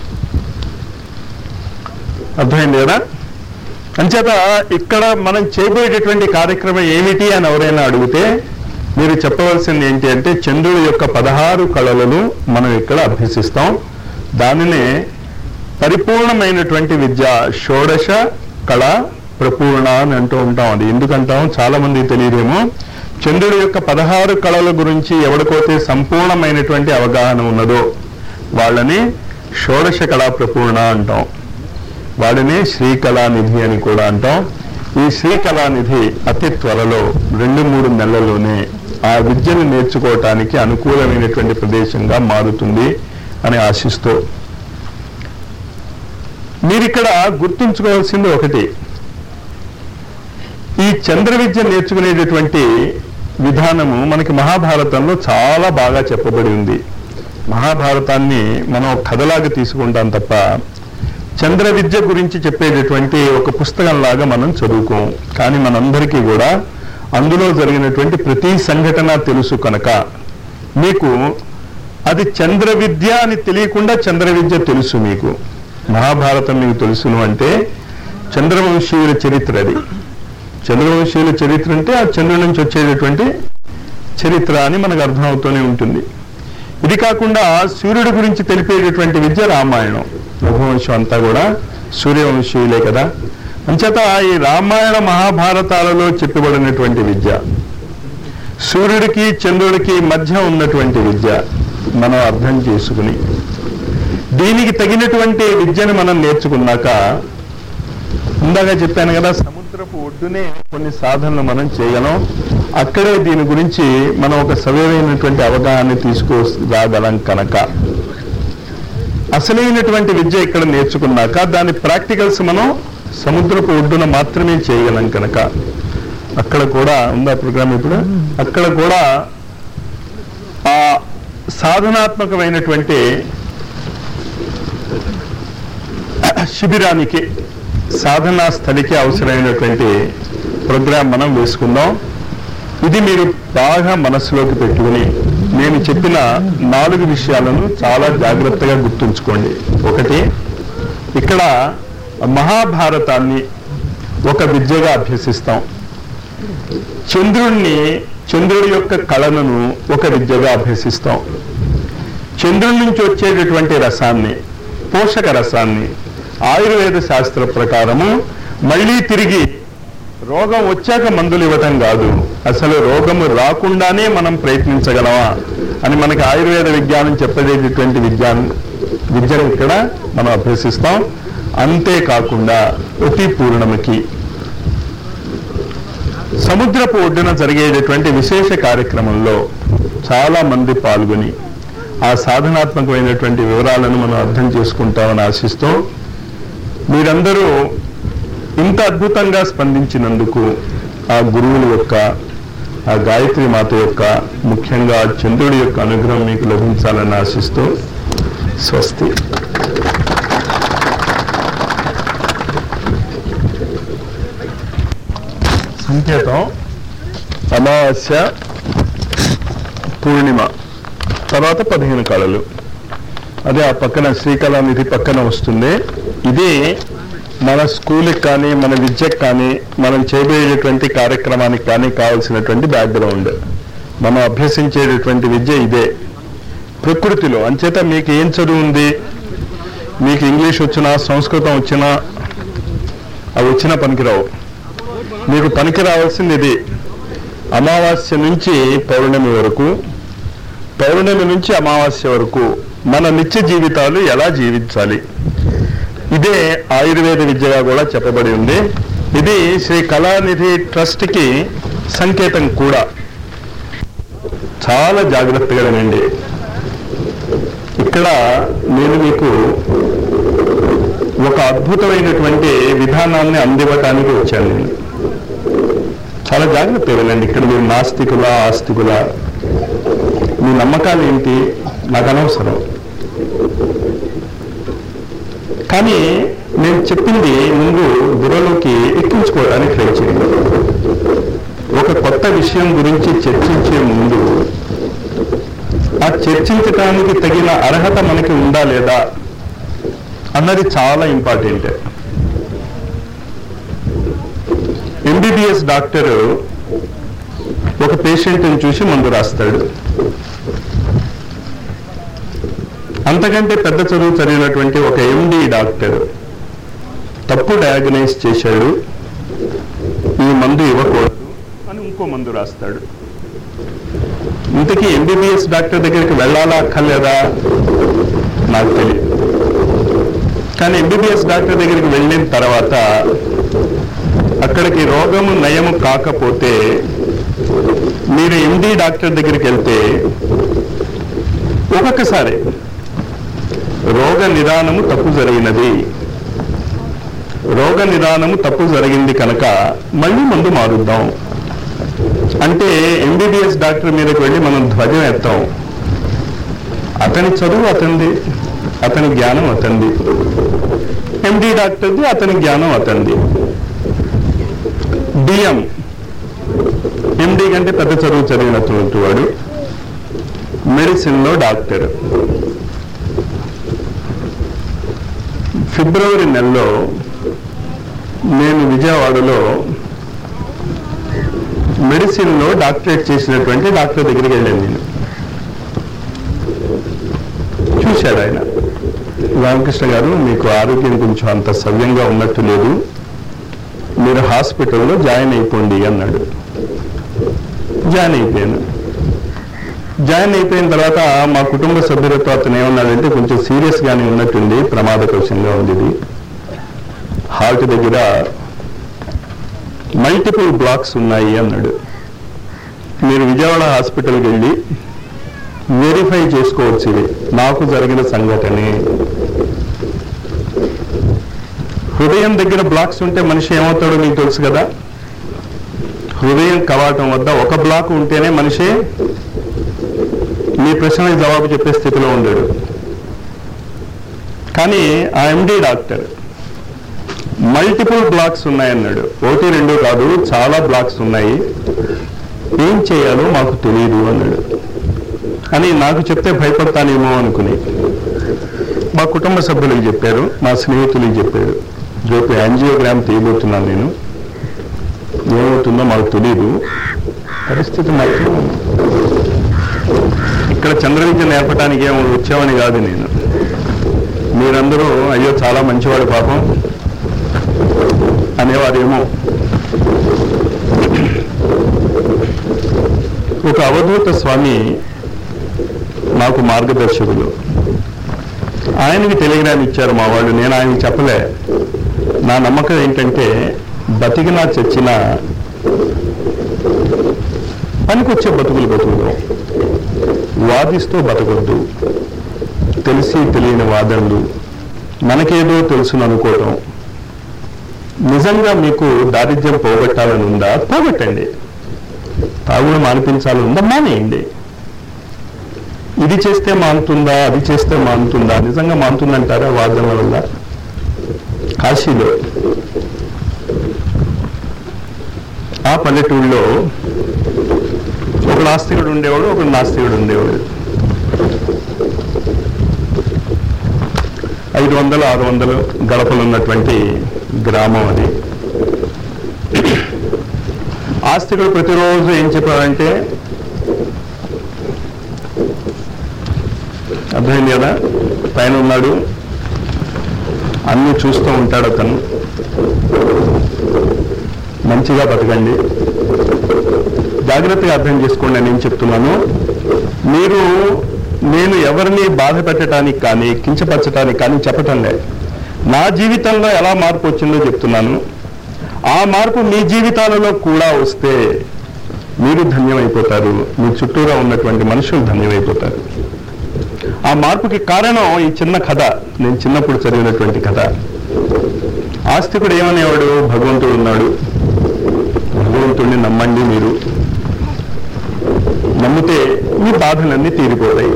అర్థమైంది కదా అంచేత ఇక్కడ మనం చేయబోయేటటువంటి కార్యక్రమం ఏమిటి అని ఎవరైనా అడిగితే మీరు చెప్పవలసింది ఏంటి అంటే చంద్రుడి యొక్క పదహారు కళలను మనం ఇక్కడ అభ్యసిస్తాం దానినే పరిపూర్ణమైనటువంటి విద్య షోడశ కళ ప్రపూర్ణ అని అంటూ ఉంటాం అది ఎందుకంటాం చాలా మంది తెలియదేమో చంద్రుడి యొక్క పదహారు కళల గురించి ఎవరికైతే సంపూర్ణమైనటువంటి అవగాహన ఉన్నదో వాళ్ళని షోడశ కళా ప్రపూర్ణ అంటాం వాడిని శ్రీకళానిధి అని కూడా అంటాం ఈ శ్రీకళానిధి అతి త్వరలో రెండు మూడు నెలల్లోనే ఆ విద్యను నేర్చుకోవటానికి అనుకూలమైనటువంటి ప్రదేశంగా మారుతుంది అని ఆశిస్తూ మీరిక్కడ గుర్తుంచుకోవాల్సింది ఒకటి ఈ చంద్ర విద్య నేర్చుకునేటటువంటి విధానము మనకి మహాభారతంలో చాలా బాగా చెప్పబడి ఉంది మహాభారతాన్ని మనం ఒక కథలాగా తీసుకుంటాం తప్ప చంద్ర విద్య గురించి చెప్పేటటువంటి ఒక పుస్తకం లాగా మనం చదువుకోం కానీ మనందరికీ కూడా అందులో జరిగినటువంటి ప్రతి సంఘటన తెలుసు కనుక మీకు అది చంద్ర విద్య అని తెలియకుండా చంద్ర విద్య తెలుసు మీకు మహాభారతం మీకు తెలుసును అంటే చంద్రవంశీయుల చరిత్ర అది చంద్రవంశీయుల చరిత్ర అంటే ఆ చంద్రుడి నుంచి వచ్చేటటువంటి చరిత్ర అని మనకు అర్థమవుతూనే ఉంటుంది ఇది కాకుండా సూర్యుడి గురించి తెలిపేటటువంటి విద్య రామాయణం రఘువంశం అంతా కూడా సూర్యవంశీయులే కదా అంచేత ఈ రామాయణ మహాభారతాలలో చెప్పబడినటువంటి విద్య సూర్యుడికి చంద్రుడికి మధ్య ఉన్నటువంటి విద్య మనం అర్థం చేసుకుని దీనికి తగినటువంటి విద్యను మనం నేర్చుకున్నాక ఇందాక చెప్పాను కదా సముద్రపు ఒడ్డునే కొన్ని సాధనలు మనం చేయగలం అక్కడే దీని గురించి మనం ఒక సవ్యమైనటువంటి అవగాహన తీసుకురాగలం కనుక అసలైనటువంటి విద్య ఇక్కడ నేర్చుకున్నాక దాని ప్రాక్టికల్స్ మనం సముద్రపు ఒడ్డున మాత్రమే చేయగలం కనుక అక్కడ కూడా ఉందా ప్రోగ్రామ్ ఇప్పుడు అక్కడ కూడా ఆ సాధనాత్మకమైనటువంటి శిబిరానికి సాధనా స్థలికి అవసరమైనటువంటి ప్రోగ్రాం మనం వేసుకుందాం ఇది మీరు బాగా మనసులోకి పెట్టుకుని నేను చెప్పిన నాలుగు విషయాలను చాలా జాగ్రత్తగా గుర్తుంచుకోండి ఒకటి ఇక్కడ మహాభారతాన్ని ఒక విద్యగా అభ్యసిస్తాం చంద్రుణ్ణి చంద్రుడి యొక్క కళలను ఒక విద్యగా అభ్యసిస్తాం చంద్రుడి నుంచి వచ్చేటటువంటి రసాన్ని పోషక రసాన్ని ఆయుర్వేద శాస్త్ర ప్రకారము మళ్ళీ తిరిగి రోగం వచ్చాక మందులు ఇవ్వటం కాదు అసలు రోగము రాకుండానే మనం ప్రయత్నించగలమా అని మనకి ఆయుర్వేద విజ్ఞానం చెప్పేటటువంటి విజ్ఞానం విద్యను ఇక్కడ మనం అభ్యసిస్తాం అంతేకాకుండా అతి పూర్ణమికి సముద్రపు ఒడ్డున జరిగేటటువంటి విశేష కార్యక్రమంలో చాలా మంది పాల్గొని ఆ సాధనాత్మకమైనటువంటి వివరాలను మనం అర్థం చేసుకుంటామని ఆశిస్తూ మీరందరూ ఇంత అద్భుతంగా స్పందించినందుకు ఆ గురువుల యొక్క ఆ గాయత్రి మాత యొక్క ముఖ్యంగా చంద్రుడి యొక్క అనుగ్రహం మీకు లభించాలని ఆశిస్తూ స్వస్తి సంకేతం అమావాస్య పూర్ణిమ తర్వాత పదిహేను కళలు అదే ఆ పక్కన శ్రీకళానిధి పక్కన వస్తుంది ఇది మన స్కూల్కి కానీ మన విద్యకు కానీ మనం చేయబోయేటువంటి కార్యక్రమానికి కానీ కావాల్సినటువంటి బ్యాక్గ్రౌండ్ మనం అభ్యసించేటటువంటి విద్య ఇదే ప్రకృతిలో అంచేత మీకు ఏం చదువు ఉంది మీకు ఇంగ్లీష్ వచ్చినా సంస్కృతం వచ్చినా అవి వచ్చినా పనికిరావు మీకు పనికి రావాల్సింది ఇది అమావాస్య నుంచి పౌర్ణమి వరకు పౌర్ణమి నుంచి అమావాస్య వరకు మన నిత్య జీవితాలు ఎలా జీవించాలి ఇదే ఆయుర్వేద విద్యగా కూడా చెప్పబడి ఉంది ఇది శ్రీ కళానిధి ట్రస్ట్కి సంకేతం కూడా చాలా జాగ్రత్తగా వినండి ఇక్కడ నేను మీకు ఒక అద్భుతమైనటువంటి విధానాన్ని అందివ్వటానికి వచ్చాను నేను చాలా జాగ్రత్త వినండి ఇక్కడ మీరు నాస్తికులా ఆస్తికులా మీ నమ్మకాలు ఏంటి నాకు అనవసరం కానీ నేను చెప్పింది ముందు బుర్రలోకి ఎక్కించుకోవడానికి ట్రై చేయండి ఒక కొత్త విషయం గురించి చర్చించే ముందు ఆ చర్చించడానికి తగిన అర్హత మనకి ఉందా లేదా అన్నది చాలా ఇంపార్టెంట్ ఎంబీబీఎస్ డాక్టర్ ఒక పేషెంట్ని చూసి మందు రాస్తాడు అంతకంటే పెద్ద చదువు చదివినటువంటి ఒక ఎండి డాక్టర్ తప్పు డయాగ్నైజ్ చేశాడు ఈ మందు ఇవ్వకూడదు అని ఇంకో మందు రాస్తాడు ఇంతకీ ఎంబీబీఎస్ డాక్టర్ దగ్గరికి వెళ్ళాలా అక్కర్లేదా నాకు తెలియదు కానీ ఎంబీబీఎస్ డాక్టర్ దగ్గరికి వెళ్ళిన తర్వాత అక్కడికి రోగము నయము కాకపోతే మీరు ఎండి డాక్టర్ దగ్గరికి వెళ్తే ఒక్కొక్కసారి రోగ నిదానము తప్పు జరిగినది రోగ నిదానము తప్పు జరిగింది కనుక మళ్ళీ మందు మారుద్దాం అంటే ఎంబీబీఎస్ డాక్టర్ మీదకి వెళ్ళి మనం ధ్వజం ఎత్తాం అతని చదువు అతనిది అతని జ్ఞానం అతనిది ఎండి డాక్టర్ది అతని జ్ఞానం అతనిది డిఎం ఎండి కంటే పెద్ద చదువు చదివినటువంటి వాడు మెడిసిన్లో డాక్టర్ ఫిబ్రవరి నెలలో నేను విజయవాడలో మెడిసిన్లో డాక్టరేట్ చేసినటువంటి డాక్టర్ దగ్గరికి వెళ్ళాను నేను చూశాడు ఆయన రామకృష్ణ గారు మీకు ఆరోగ్యం కొంచెం అంత సవ్యంగా ఉన్నట్టు లేదు మీరు హాస్పిటల్లో జాయిన్ అయిపోండి అన్నాడు జాయిన్ అయిపోయాను జాయిన్ అయిపోయిన తర్వాత మా కుటుంబ సభ్యులతో అతను ఏమన్నాడంటే కొంచెం సీరియస్ గానే ఉన్నట్టుంది ప్రమాదకరంగా ఉంది ఇది హార్ట్ దగ్గర మల్టిపుల్ బ్లాక్స్ ఉన్నాయి అన్నాడు మీరు విజయవాడ హాస్పిటల్కి వెళ్ళి వెరిఫై చేసుకోవచ్చు ఇది నాకు జరిగిన సంఘటనే హృదయం దగ్గర బ్లాక్స్ ఉంటే మనిషి ఏమవుతాడో మీకు తెలుసు కదా హృదయం కవాటం వద్ద ఒక బ్లాక్ ఉంటేనే మనిషి మీ ప్రశ్నలకు జవాబు చెప్పే స్థితిలో ఉండడు కానీ ఆ ఎండి డాక్టర్ మల్టిపుల్ బ్లాక్స్ ఉన్నాయన్నాడు ఒకటి రెండు కాదు చాలా బ్లాక్స్ ఉన్నాయి ఏం చేయాలో మాకు తెలియదు అన్నాడు అని నాకు చెప్తే భయపడతానేమో అనుకుని మా కుటుంబ సభ్యులకు చెప్పారు మా స్నేహితులకు చెప్పారు రేపు యాంజియోగ్రామ్ తీయబోతున్నాను నేను ఏమవుతుందో మాకు తెలియదు పరిస్థితి మాత్రం ఇక్కడ చంద్ర విద్య నేర్పడానికి ఏమో వచ్చామని కాదు నేను మీరందరూ అయ్యో చాలా మంచివాడు పాపం అనేవారేమో ఒక అవధూత స్వామి నాకు మార్గదర్శకులు ఆయనకి టెలిగ్రామ్ ఇచ్చారు మా వాళ్ళు నేను ఆయనకి చెప్పలే నా నమ్మకం ఏంటంటే బతికినా చచ్చినా పనికొచ్చే బతుకులు బతుకులు వాదిస్తూ బతకొద్దు తెలిసి తెలియని వాదనలు మనకేదో తెలుసును అనుకోవటం నిజంగా మీకు దారిద్ర్యం పోగొట్టాలని ఉందా పోగొట్టండి తాగుడు మానిపించాలని ఉందా మానేయండి ఇది చేస్తే మానుతుందా అది చేస్తే మానుతుందా నిజంగా మానుతుందంటారా వాదనల వల్ల కాశీలో ఆ పల్లెటూళ్ళలో నాస్తికుడు ఉండేవాడు ఒకడు నాస్తికుడు ఉండేవాడు ఐదు వందలు ఆరు వందలు గడపలు ఉన్నటువంటి గ్రామం అది ఆస్తికుడు ప్రతిరోజు ఏం చెప్పాడంటే అర్థమైంది కదా పైన ఉన్నాడు అన్ని చూస్తూ ఉంటాడు అతను మంచిగా బతకండి జాగ్రత్తగా అర్థం చేసుకోండి నేను చెప్తున్నాను మీరు నేను ఎవరిని బాధ పెట్టడానికి కానీ కించపరచడానికి కానీ చెప్పటం లేదు నా జీవితంలో ఎలా మార్పు వచ్చిందో చెప్తున్నాను ఆ మార్పు మీ జీవితాలలో కూడా వస్తే మీరు ధన్యమైపోతారు మీ చుట్టూరా ఉన్నటువంటి మనుషులు ధన్యమైపోతారు ఆ మార్పుకి కారణం ఈ చిన్న కథ నేను చిన్నప్పుడు చదివినటువంటి కథ ఆస్తికుడు ఏమనేవాడు భగవంతుడు ఉన్నాడు భగవంతుడిని నమ్మండి మీరు నమ్మితే మీ బాధలన్నీ తీరిపోతాయి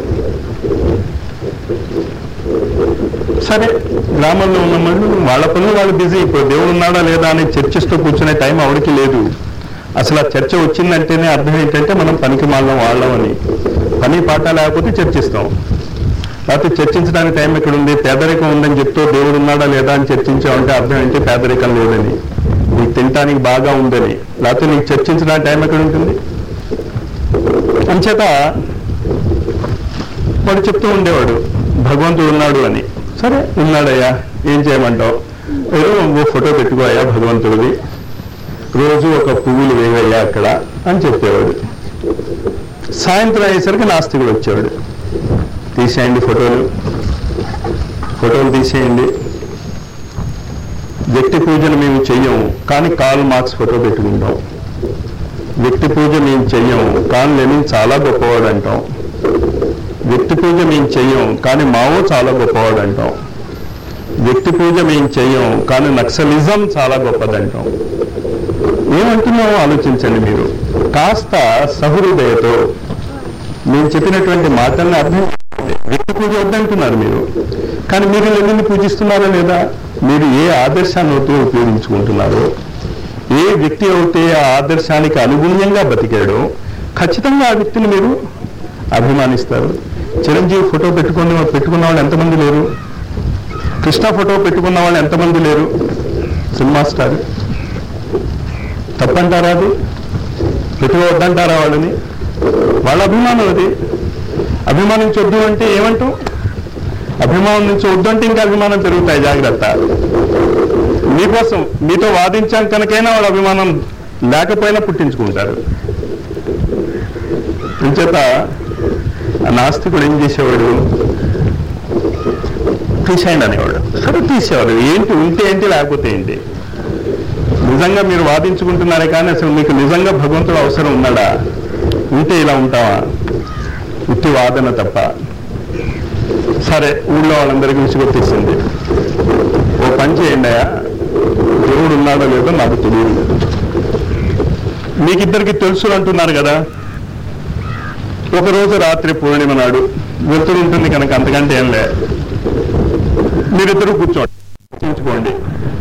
సరే గ్రామంలో ఉన్న వాళ్ళు వాళ్ళ పనులు వాళ్ళు బిజీ ఇప్పుడు దేవుడు ఉన్నాడా లేదా అని చర్చిస్తూ కూర్చునే టైం ఆవిడకి లేదు అసలు ఆ చర్చ వచ్చిందంటేనే అర్థం ఏంటంటే మనం పనికి మాలం వాళ్ళం అని పని పాట లేకపోతే చర్చిస్తాం లేకపోతే చర్చించడానికి టైం ఎక్కడ ఉంది పేదరికం ఉందని చెప్తూ దేవుడు ఉన్నాడా లేదా అని చర్చించామంటే అర్థం ఏంటి పేదరికం లేదని నీకు తినటానికి బాగా ఉందని లేకపోతే నీకు చర్చించడానికి టైం ఎక్కడ ఉంటుంది అంచేత వాడు చెప్తూ ఉండేవాడు భగవంతుడు ఉన్నాడు అని సరే ఉన్నాడయ్యా ఏం చేయమంటావు ఏదో ఓ ఫోటో పెట్టుకోయా భగవంతుడిది రోజు ఒక పువ్వులు వేవయ్యా అక్కడ అని చెప్పేవాడు సాయంత్రం అయ్యేసరికి నాస్తికుడు వచ్చేవాడు తీసేయండి ఫోటోలు ఫోటోలు తీసేయండి వ్యక్తి పూజలు మేము చెయ్యము కానీ కాల్ మార్క్స్ ఫోటో పెట్టుకుంటాం వ్యక్తి పూజ మేము చెయ్యం కానీ లెనిన్ చాలా గొప్పవాడు అంటాం వ్యక్తి పూజ మేము చెయ్యం కానీ మావో చాలా గొప్పవాడు అంటాం వ్యక్తి పూజ మేము చెయ్యం కానీ నక్సలిజం చాలా గొప్పదంటాం ఏమంటున్నామో ఆలోచించండి మీరు కాస్త సహృదయతో మేము చెప్పినటువంటి మాటల్ని అర్థం చేసుకోండి. వ్యక్తి పూజ వద్దంటున్నారు మీరు కానీ మీరు లెనిన్ని పూజిస్తున్నారా లేదా మీరు ఏ ఆదర్శాన్ని అయితే ఉపయోగించుకుంటున్నారో ఏ వ్యక్తి అయితే ఆ ఆదర్శానికి అనుగుణ్యంగా బతికాడో ఖచ్చితంగా ఆ వ్యక్తిని మీరు అభిమానిస్తారు చిరంజీవి ఫోటో పెట్టుకుని పెట్టుకున్న వాళ్ళు ఎంతమంది లేరు కృష్ణ ఫోటో పెట్టుకున్న వాళ్ళు ఎంతమంది లేరు సినిమా స్టార్ తప్పంటారా అది పెట్టుకోవద్దంటారా వాళ్ళని వాళ్ళ అభిమానం అది అభిమానించొద్దు అంటే ఏమంటాం అభిమానం నుంచి వద్దు అంటే ఇంకా అభిమానం పెరుగుతాయి జాగ్రత్త మీకోసం మీతో వాదించాం కనుకైనా వాళ్ళ అభిమానం లేకపోయినా పుట్టించుకుంటారు అంచేత ఆ నాస్తికుడు ఏం చేసేవాడు తీసేయండి అనేవాడు సరే తీసేవాడు ఏంటి ఉంటే ఏంటి లేకపోతే ఏంటి నిజంగా మీరు వాదించుకుంటున్నారే కానీ అసలు మీకు నిజంగా భగవంతుడు అవసరం ఉన్నాడా ఉంటే ఇలా ఉంటావా ఉత్తి వాదన తప్ప సరే ఊళ్ళో వాళ్ళందరికీ విసుగొట్టేసింది ఓ పని చేయండి అయ్యా దేవుడు ఉన్నాడో లేదో నాకు తెలియదు మీకిద్దరికి తెలుసు అంటున్నారు కదా ఒకరోజు రాత్రి పూర్ణిమ నాడు వెళ్తూ ఉంటుంది కనుక అంతకంటే ఏం లే మీరిద్దరూ కూర్చోండి చర్చించుకోండి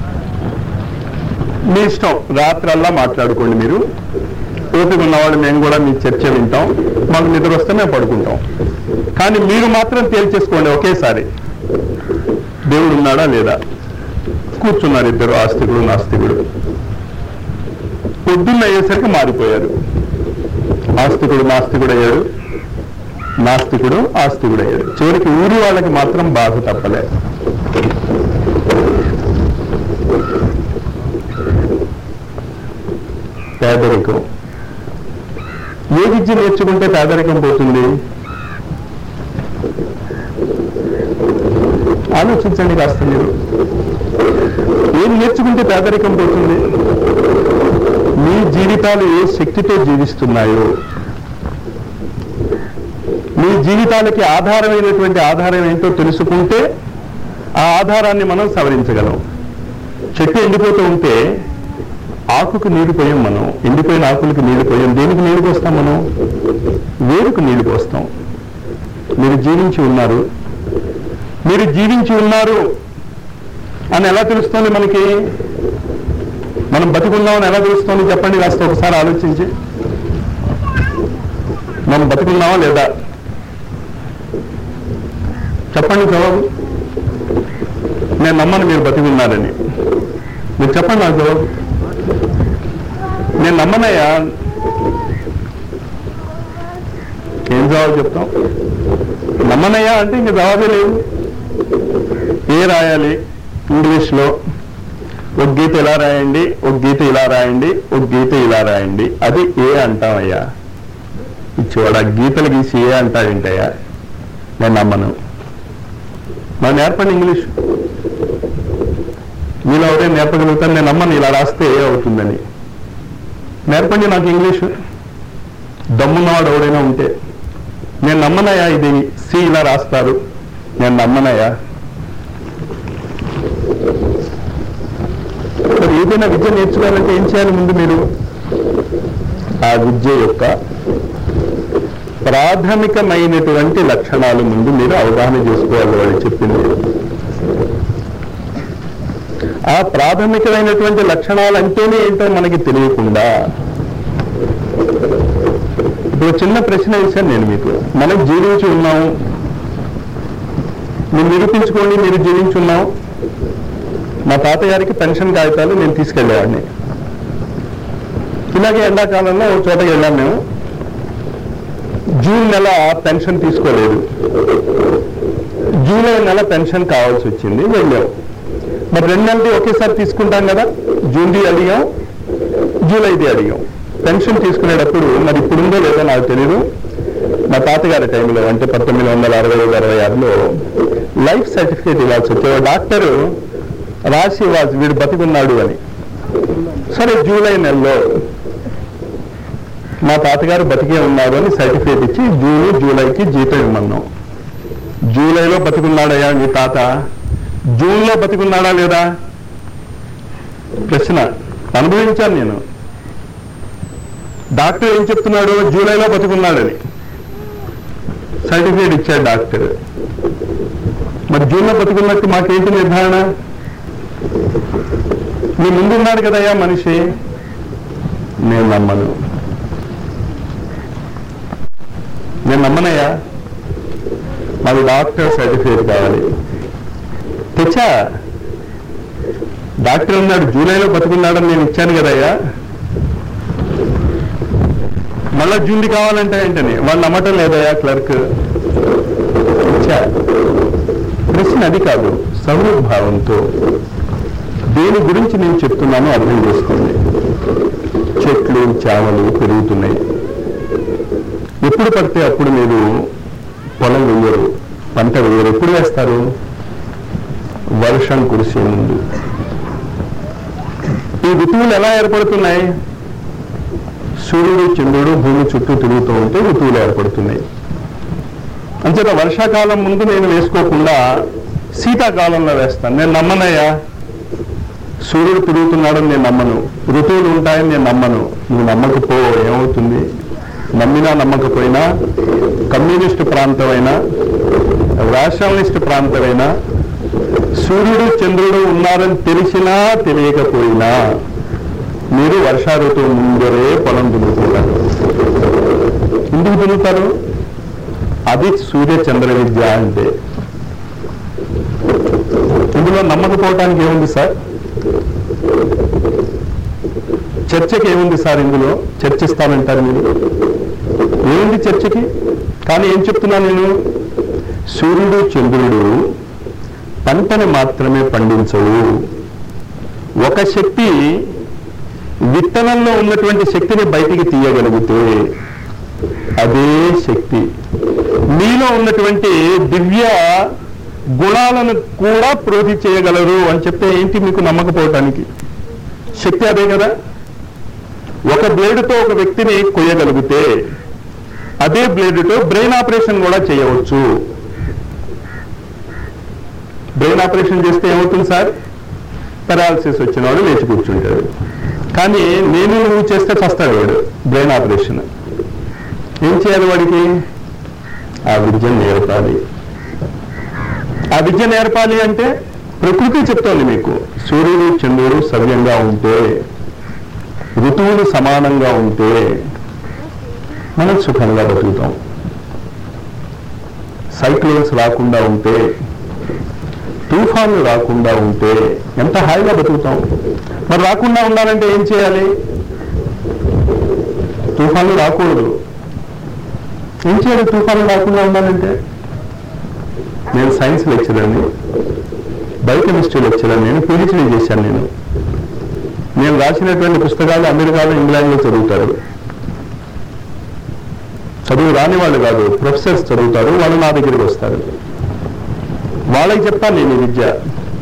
మీ ఇష్టం రాత్రల్లా మాట్లాడుకోండి మీరు ఓపిక ఉన్నవాళ్ళు మేము కూడా మీ చర్చ వింటాం మాకు నిద్ర వస్తే మేము పడుకుంటాం కానీ మీరు మాత్రం తేల్చేసుకోండి ఒకేసారి దేవుడు ఉన్నాడా లేదా కూర్చున్నారు ఇద్దరు ఆస్తికుడు నాస్తికుడు పొద్దున్న అయ్యేసరికి మారిపోయారు ఆస్తికుడు నాస్తికుడు అయ్యాడు నాస్తికుడు ఆస్తికుడు అయ్యాడు చివరికి ఊరి వాళ్ళకి మాత్రం బాధ తప్పలే పేదరికం ఏ విద్య నేర్చుకుంటే పేదరికం పోతుంది ఆలోచించండి కాస్త మీరు ఏం నేర్చుకుంటే పేదరికం పోతుంది మీ జీవితాలు ఏ శక్తితో జీవిస్తున్నాయో మీ జీవితాలకి ఆధారమైనటువంటి ఆధారం ఏంటో తెలుసుకుంటే ఆ ఆధారాన్ని మనం సవరించగలం చెట్టు ఎండిపోతూ ఉంటే ఆకుకు నీళ్లు పోయాం మనం ఎండిపోయిన ఆకులకి నీళ్లు పోయాం దేనికి నీళ్లు పోస్తాం మనం వేరుకు నీళ్లు పోస్తాం మీరు జీవించి ఉన్నారు మీరు జీవించి ఉన్నారు అని ఎలా తెలుస్తోంది మనకి మనం బతికున్నామని ఎలా తెలుస్తోంది చెప్పండి కాస్త ఒకసారి ఆలోచించి బతికున్నావా లేదా చెప్పండి జవాబు నేను నమ్మను మీరు బతికున్నారని మీరు చెప్పండి నాకు జవాబు నేను నమ్మనయ్యా ఏం జవాబు చెప్తాం నమ్మనయ్యా అంటే ఇంక జవాబే లేదు ఏ రాయాలి ఇంగ్లీష్లో ఒక గీత ఇలా రాయండి ఒక గీత ఇలా రాయండి ఒక గీత ఇలా రాయండి అది ఏ అంటామయ్యా ఇచ్చివాడు ఆ గీతలు గీసి ఏ అంటాడేంటయ్యా నేను నమ్మను మరి నేర్పండి ఇంగ్లీష్ మీలో ఎవరే నేర్పగలుగుతాను నేను నమ్మను ఇలా రాస్తే ఏ అవుతుందని నేర్పండి నాకు ఇంగ్లీషు దమ్మున్నవాడు ఎవడైనా ఉంటే నేను నమ్మనయ్యా ఇది సి ఇలా రాస్తారు నేను నమ్మనయ్యా మరి ఏదైనా విద్య నేర్చుకోవాలంటే ఏం చేయాలి ముందు మీరు ఆ విద్య యొక్క ప్రాథమికమైనటువంటి లక్షణాలు ముందు మీరు అవగాహన చేసుకోవాలి వాళ్ళు చెప్పింది ఆ ప్రాథమికమైనటువంటి లక్షణాలు అంటేనే ఏంటో మనకి తెలియకుండా ఇప్పుడు చిన్న ప్రశ్న వేశాను నేను మీకు మనం జీవించి ఉన్నాము మీరు నిరూపించుకోండి మీరు జీవించి ఉన్నాం మా తాతగారికి పెన్షన్ కాగితాలు నేను తీసుకెళ్ళేవాడిని ఇలాగే ఎండాకాలంలో ఒక చోటకి వెళ్ళాం మేము జూన్ నెల పెన్షన్ తీసుకోలేదు జూలై నెల పెన్షన్ కావాల్సి వచ్చింది వెళ్ళాం మరి రెండు నెలది ఒకేసారి తీసుకుంటాం కదా జూన్ది అడిగాం జూలైది అడిగాం పెన్షన్ తీసుకునేటప్పుడు మరి ఇప్పుడుందో లేదో నాకు తెలియదు మా తాతగారి టైంలో అంటే పంతొమ్మిది వందల అరవై ఐదు అరవై ఆరులో లైఫ్ సర్టిఫికేట్ ఇవ్వాల్సి వచ్చే డాక్టరు రాసి ఇవ్వాల్సి వీడు బతికున్నాడు అని సరే జూలై నెలలో మా తాతగారు బతికే ఉన్నారు అని సర్టిఫికేట్ ఇచ్చి జూన్ జూలైకి జీతం ఇమ్మన్నాం జూలైలో బతికున్నాడయ్యా మీ తాత జూన్లో బతికున్నాడా లేదా ప్రశ్న అనుభవించాను నేను డాక్టర్ ఏం చెప్తున్నాడు జూలైలో బతికున్నాడని సర్టిఫికేట్ ఇచ్చాడు డాక్టర్ మరి జూన్లో బతికున్నట్టు మాకేంటి నిర్ధారణ మీ ముందు ఉన్నాడు కదయ్యా మనిషి నేను నమ్మను నేను నమ్మనయ్యా మాది డాక్టర్ సర్టిఫికేట్ కావాలి తెచ్చా డాక్టర్ ఉన్నాడు జూలైలో బతుకున్నాడని నేను ఇచ్చాను కదయ్యా మళ్ళా జూన్ది కావాలంటే ఏంటని వాళ్ళు నమ్మటం లేదయ్యా క్లర్క్ ఇచ్చా ప్రశ్న అది కాదు సౌరభావంతో దేని గురించి నేను చెప్తున్నానో అర్థం చేసుకోండి చెట్లు చామలు పెరుగుతున్నాయి ఎప్పుడు పడితే అప్పుడు మీరు పొలం వేయరు పంట వేయరు ఎప్పుడు వేస్తారు వర్షం కురిసే ముందు ఈ ఋతువులు ఎలా ఏర్పడుతున్నాయి సూర్యుడు చంద్రుడు భూమి చుట్టూ తిరుగుతూ ఉంటే ఋతువులు ఏర్పడుతున్నాయి అంచేత వర్షాకాలం ముందు నేను వేసుకోకుండా శీతాకాలంలో వేస్తాను నేను నమ్మనయ్యా సూర్యుడు తిరుగుతున్నాడని నేను నమ్మను ఋతువులు ఉంటాయని నేను నమ్మను నువ్వు నమ్మకపో ఏమవుతుంది నమ్మినా నమ్మకపోయినా కమ్యూనిస్టు ప్రాంతమైనా రాషనలిస్ట్ ప్రాంతమైనా సూర్యుడు చంద్రుడు ఉన్నారని తెలిసినా తెలియకపోయినా మీరు వర్షా ఋతువు ముందరే పొలం దున్నుతున్నారు ఎందుకు దున్నుతారు అది సూర్య చంద్ర విద్య అంటే ఇందులో నమ్మకపోవటానికి ఏముంది సార్ చర్చకి ఏముంది సార్ ఇందులో చర్చిస్తానంటారు మీరు ఏముంది చర్చకి కానీ ఏం చెప్తున్నా నేను సూర్యుడు చంద్రుడు పంటని మాత్రమే పండించవు ఒక శక్తి విత్తనంలో ఉన్నటువంటి శక్తిని బయటికి తీయగలిగితే అదే శక్తి మీలో ఉన్నటువంటి దివ్య గుణాలను కూడా ప్రోధి చేయగలరు అని చెప్తే ఏంటి మీకు నమ్మకపోవటానికి శక్తి అదే కదా ఒక బ్లేడుతో ఒక వ్యక్తిని కొయ్యగలిగితే అదే బ్లేడుతో బ్రెయిన్ ఆపరేషన్ కూడా చేయవచ్చు బ్రెయిన్ ఆపరేషన్ చేస్తే ఏమవుతుంది సార్ పెరాలసిస్ వచ్చిన వాడు లేచి కూర్చుంటాడు కానీ నేను నువ్వు చేస్తే చస్తాడు వాడు బ్రెయిన్ ఆపరేషన్ ఏం చేయాలి వాడికి ఆ విద్య నేర్పాలి ఆ విద్య నేర్పాలి అంటే ప్రకృతి చెప్తోంది మీకు సూర్యుడు చంద్రుడు సవ్యంగా ఉంటే ఋతువులు సమానంగా ఉంటే మనం సుఖంగా బతుకుతాం సైక్లోన్స్ రాకుండా ఉంటే తుఫాన్లు రాకుండా ఉంటే ఎంత హాయిగా బతుకుతాం మరి రాకుండా ఉండాలంటే ఏం చేయాలి తుఫాన్లు రాకూడదు ఏం చేయాలి తుఫాన్లు రాకుండా ఉండాలంటే నేను సైన్స్ లెక్చరర్ని బయోకెమిస్ట్రీ లెక్చరర్ నేను పిహెచ్డీ చేశాను నేను నేను రాసినటువంటి పుస్తకాలు అమెరికాలో ఇంగ్లాండ్లో చదువుతారు చదువు రాని వాళ్ళు కాదు ప్రొఫెసర్స్ చదువుతారు వాళ్ళు నా దగ్గరికి వస్తారు వాళ్ళకి చెప్తాను నేను ఈ విద్య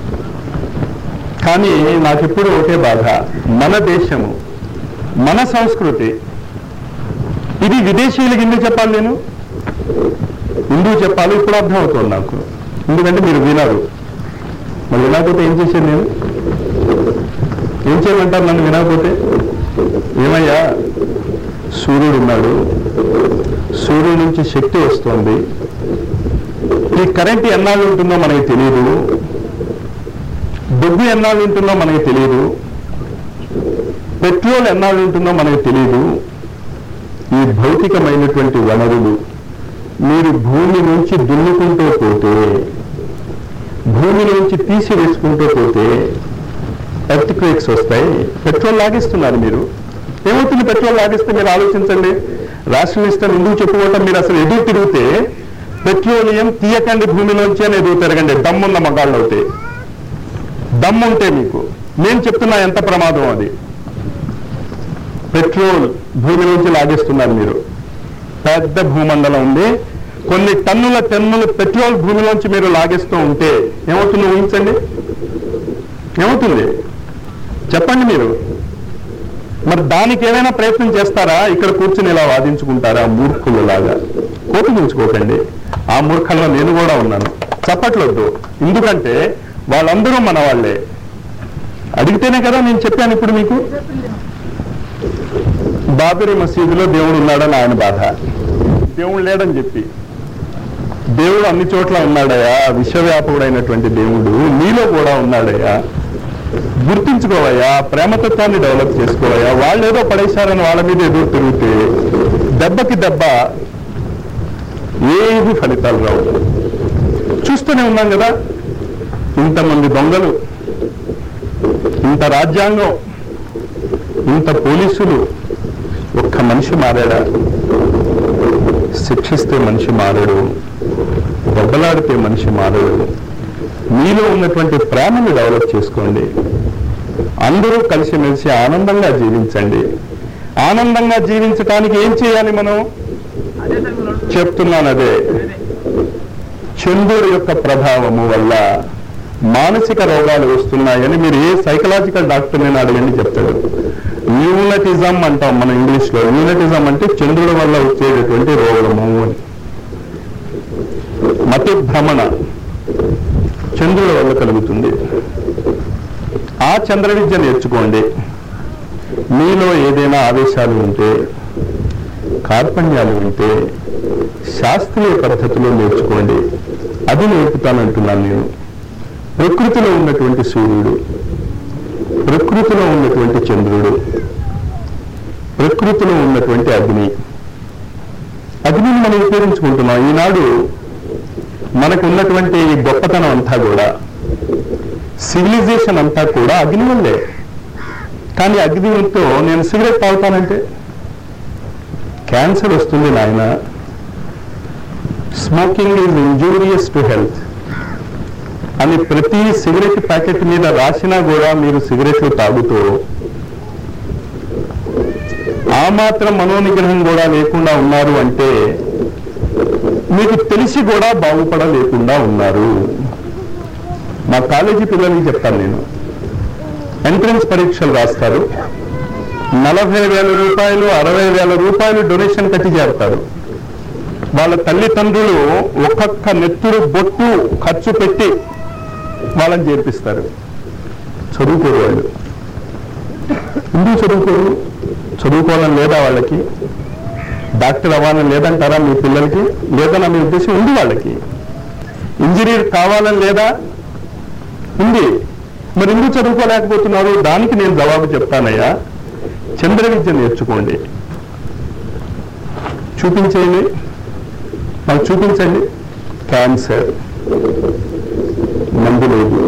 కానీ నాకెప్పుడు ఒకే బాధ మన దేశము మన సంస్కృతి ఇది విదేశీయులకి ఎందుకు చెప్పాలి నేను ఎందుకు చెప్పాలి ఇప్పుడు అర్థమవుతుంది నాకు ఎందుకంటే మీరు వినరు మరి వినకపోతే ఏం చేశాను నేను ఏం చేయమంటారు నన్ను వినకపోతే ఏమయ్యా సూర్యుడు ఉన్నాడు సూర్యుడి నుంచి శక్తి వస్తుంది ఈ కరెంట్ ఎన్నాళ్ళు ఉంటుందో మనకి తెలియదు డబ్బు ఎన్నాళ్ళు ఉంటుందో మనకి తెలియదు పెట్రోల్ ఎన్నాళ్ళు ఉంటుందో మనకి తెలియదు ఈ భౌతికమైనటువంటి వనరులు మీరు భూమి నుంచి దున్నుకుంటూ పోతే భూమి నుంచి తీసివేసుకుంటూ పోతే ఎర్త్ క్వేక్స్ వస్తాయి పెట్రోల్ లాగిస్తున్నారు మీరు ఏమవుతుంది పెట్రోల్ లాగిస్తే మీరు ఆలోచించండి రాష్ట్రమిస్టర్ ఎందుకు చెప్పుకోవటం మీరు అసలు ఎదురు తిరిగితే పెట్రోలియం తీయకండి భూమిలోంచి అని ఎదురు తిరగండి దమ్మున్న మగాళ్ళు అవుతాయి దమ్ముంటే మీకు నేను చెప్తున్నా ఎంత ప్రమాదం అది పెట్రోల్ భూమి నుంచి లాగేస్తున్నారు మీరు పెద్ద భూమండలం ఉంది కొన్ని టన్నుల టన్నుల పెట్రోల్ భూమిలోంచి మీరు లాగేస్తూ ఉంటే ఏమవుతుంది ఊహించండి ఏమవుతుంది చెప్పండి మీరు మరి దానికి ఏమైనా ప్రయత్నం చేస్తారా ఇక్కడ కూర్చుని ఇలా వాదించుకుంటారా మూర్ఖులలాగా కోపించుకోకండి ఆ మూర్ఖంలో నేను కూడా ఉన్నాను చెప్పట్లొద్దు ఎందుకంటే వాళ్ళందరూ మన వాళ్ళే అడిగితేనే కదా నేను చెప్పాను ఇప్పుడు మీకు బాబరి మసీదులో దేవుడు ఉన్నాడని ఆయన బాధ దేవుడు లేడని చెప్పి దేవుడు అన్ని చోట్ల ఉన్నాడయా విశ్వవ్యాపకుడైనటువంటి దేవుడు నీలో కూడా ఉన్నాడయా గుర్తించుకోవయ్యా ప్రేమతత్వాన్ని డెవలప్ చేసుకోవయ్యా వాళ్ళు ఏదో పడేశారని వాళ్ళ మీద ఎదురు తిరిగితే దెబ్బకి దెబ్బ ఏవి ఫలితాలు రావు చూస్తూనే ఉన్నాం కదా ఇంతమంది దొంగలు ఇంత రాజ్యాంగం ఇంత పోలీసులు ఒక్క మనిషి మారాడా శిక్షిస్తే మనిషి మారడు దెబ్బలాడితే మనిషి మారడు మీలో ఉన్నటువంటి ప్రేమను డెవలప్ చేసుకోండి అందరూ కలిసిమెలిసి ఆనందంగా జీవించండి ఆనందంగా జీవించటానికి ఏం చేయాలి మనం చెప్తున్నాను అదే చంద్రుడి యొక్క ప్రభావము వల్ల మానసిక రోగాలు వస్తున్నాయని మీరు ఏ సైకలాజికల్ డాక్టర్ నేను అడగండి చెప్తాడు న్యూనటిజం అంటాం మన ఇంగ్లీష్ లో న్యూనటిజం అంటే చంద్రుడి వల్ల వచ్చేటటువంటి రోగము అని మతి భ్రమణ చంద్రుడి వల్ల కలుగుతుంది ఆ చంద్ర విద్య నేర్చుకోండి మీలో ఏదైనా ఆవేశాలు ఉంటే కార్పణ్యాలు ఉంటే శాస్త్రీయ పద్ధతిలో నేర్చుకోండి అది నేర్పుతానంటున్నాను నేను ప్రకృతిలో ఉన్నటువంటి సూర్యుడు ప్రకృతిలో ఉన్నటువంటి చంద్రుడు ప్రకృతిలో ఉన్నటువంటి అగ్ని అగ్నిని మనం ఉపయోగించుకుంటున్నాం ఈనాడు మనకు ఉన్నటువంటి ఈ గొప్పతనం అంతా కూడా సివిలైజేషన్ అంతా కూడా అగ్ని వల్లే కానీ అగ్నితో నేను సిగరెట్ తాగుతానంటే క్యాన్సర్ వస్తుంది నాయన smoking is injurious to health అని ప్రతి సిగరెట్ ప్యాకెట్ మీద రాసినా కూడా మీరు సిగరెట్లు తాగుతూ ఆ మాత్రం మనోనిగ్రహం కూడా లేకుండా ఉన్నారు అంటే మీకు తెలిసి కూడా బాగుపడలేకుండా ఉన్నారు మా కాలేజీ పిల్లలకి చెప్తాను నేను ఎంట్రన్స్ పరీక్షలు రాస్తారు నలభై వేల రూపాయలు అరవై వేల రూపాయలు డొనేషన్ కట్టి చేరుతారు వాళ్ళ తల్లిదండ్రులు ఒక్కొక్క నెత్తురు బొట్టు ఖర్చు పెట్టి వాళ్ళని చేర్పిస్తారు చదువుకోరు వాళ్ళు ఎందుకు చదువుకోరు చదువుకోవాలని లేదా వాళ్ళకి డాక్టర్ అవ్వాలని లేదంటారా మీ పిల్లలకి లేదన్న మీ ఉద్దేశం ఉంది వాళ్ళకి ఇంజనీర్ కావాలని లేదా ఉంది మరి ఎందుకు చదువుకోలేకపోతున్నారు దానికి నేను జవాబు చెప్తానయ్యా చంద్ర విద్య నేర్చుకోండి చూపించేయండి మాకు చూపించండి క్యాన్సర్ మందు లేదు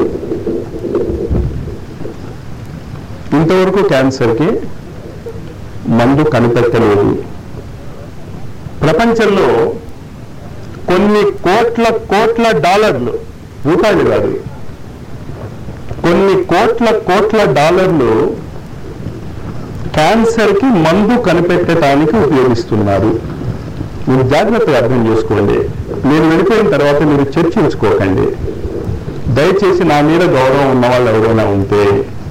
ఇంతవరకు క్యాన్సర్కి మందు కనిపెట్టలేదు ప్రపంచంలో కొన్ని కోట్ల కోట్ల డాలర్లు రూపాయలు కాదు కొన్ని కోట్ల కోట్ల డాలర్లు క్యాన్సర్కి మందు కనిపెట్టడానికి ఉపయోగిస్తున్నారు మీరు జాగ్రత్తగా అర్థం చేసుకోండి నేను వెళ్ళిపోయిన తర్వాత మీరు చర్చించుకోకండి దయచేసి నా మీద గౌరవం ఉన్న వాళ్ళు ఎవరైనా ఉంటే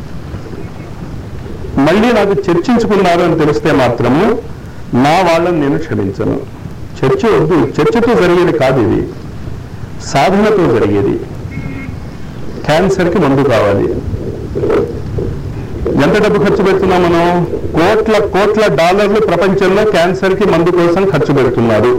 మళ్ళీ నాకు చర్చించుకున్నారు అని తెలిస్తే మాత్రము నా వాళ్ళని నేను క్షమించను చర్చ వద్దు చర్చతో జరిగేది కాదు ఇది సాధనతో జరిగేది క్యాన్సర్కి మందు కావాలి ఎంత డబ్బు ఖర్చు పెడుతున్నాం మనం కోట్ల కోట్ల డాలర్లు ప్రపంచంలో క్యాన్సర్కి మందు కోసం ఖర్చు పెడుతున్నారు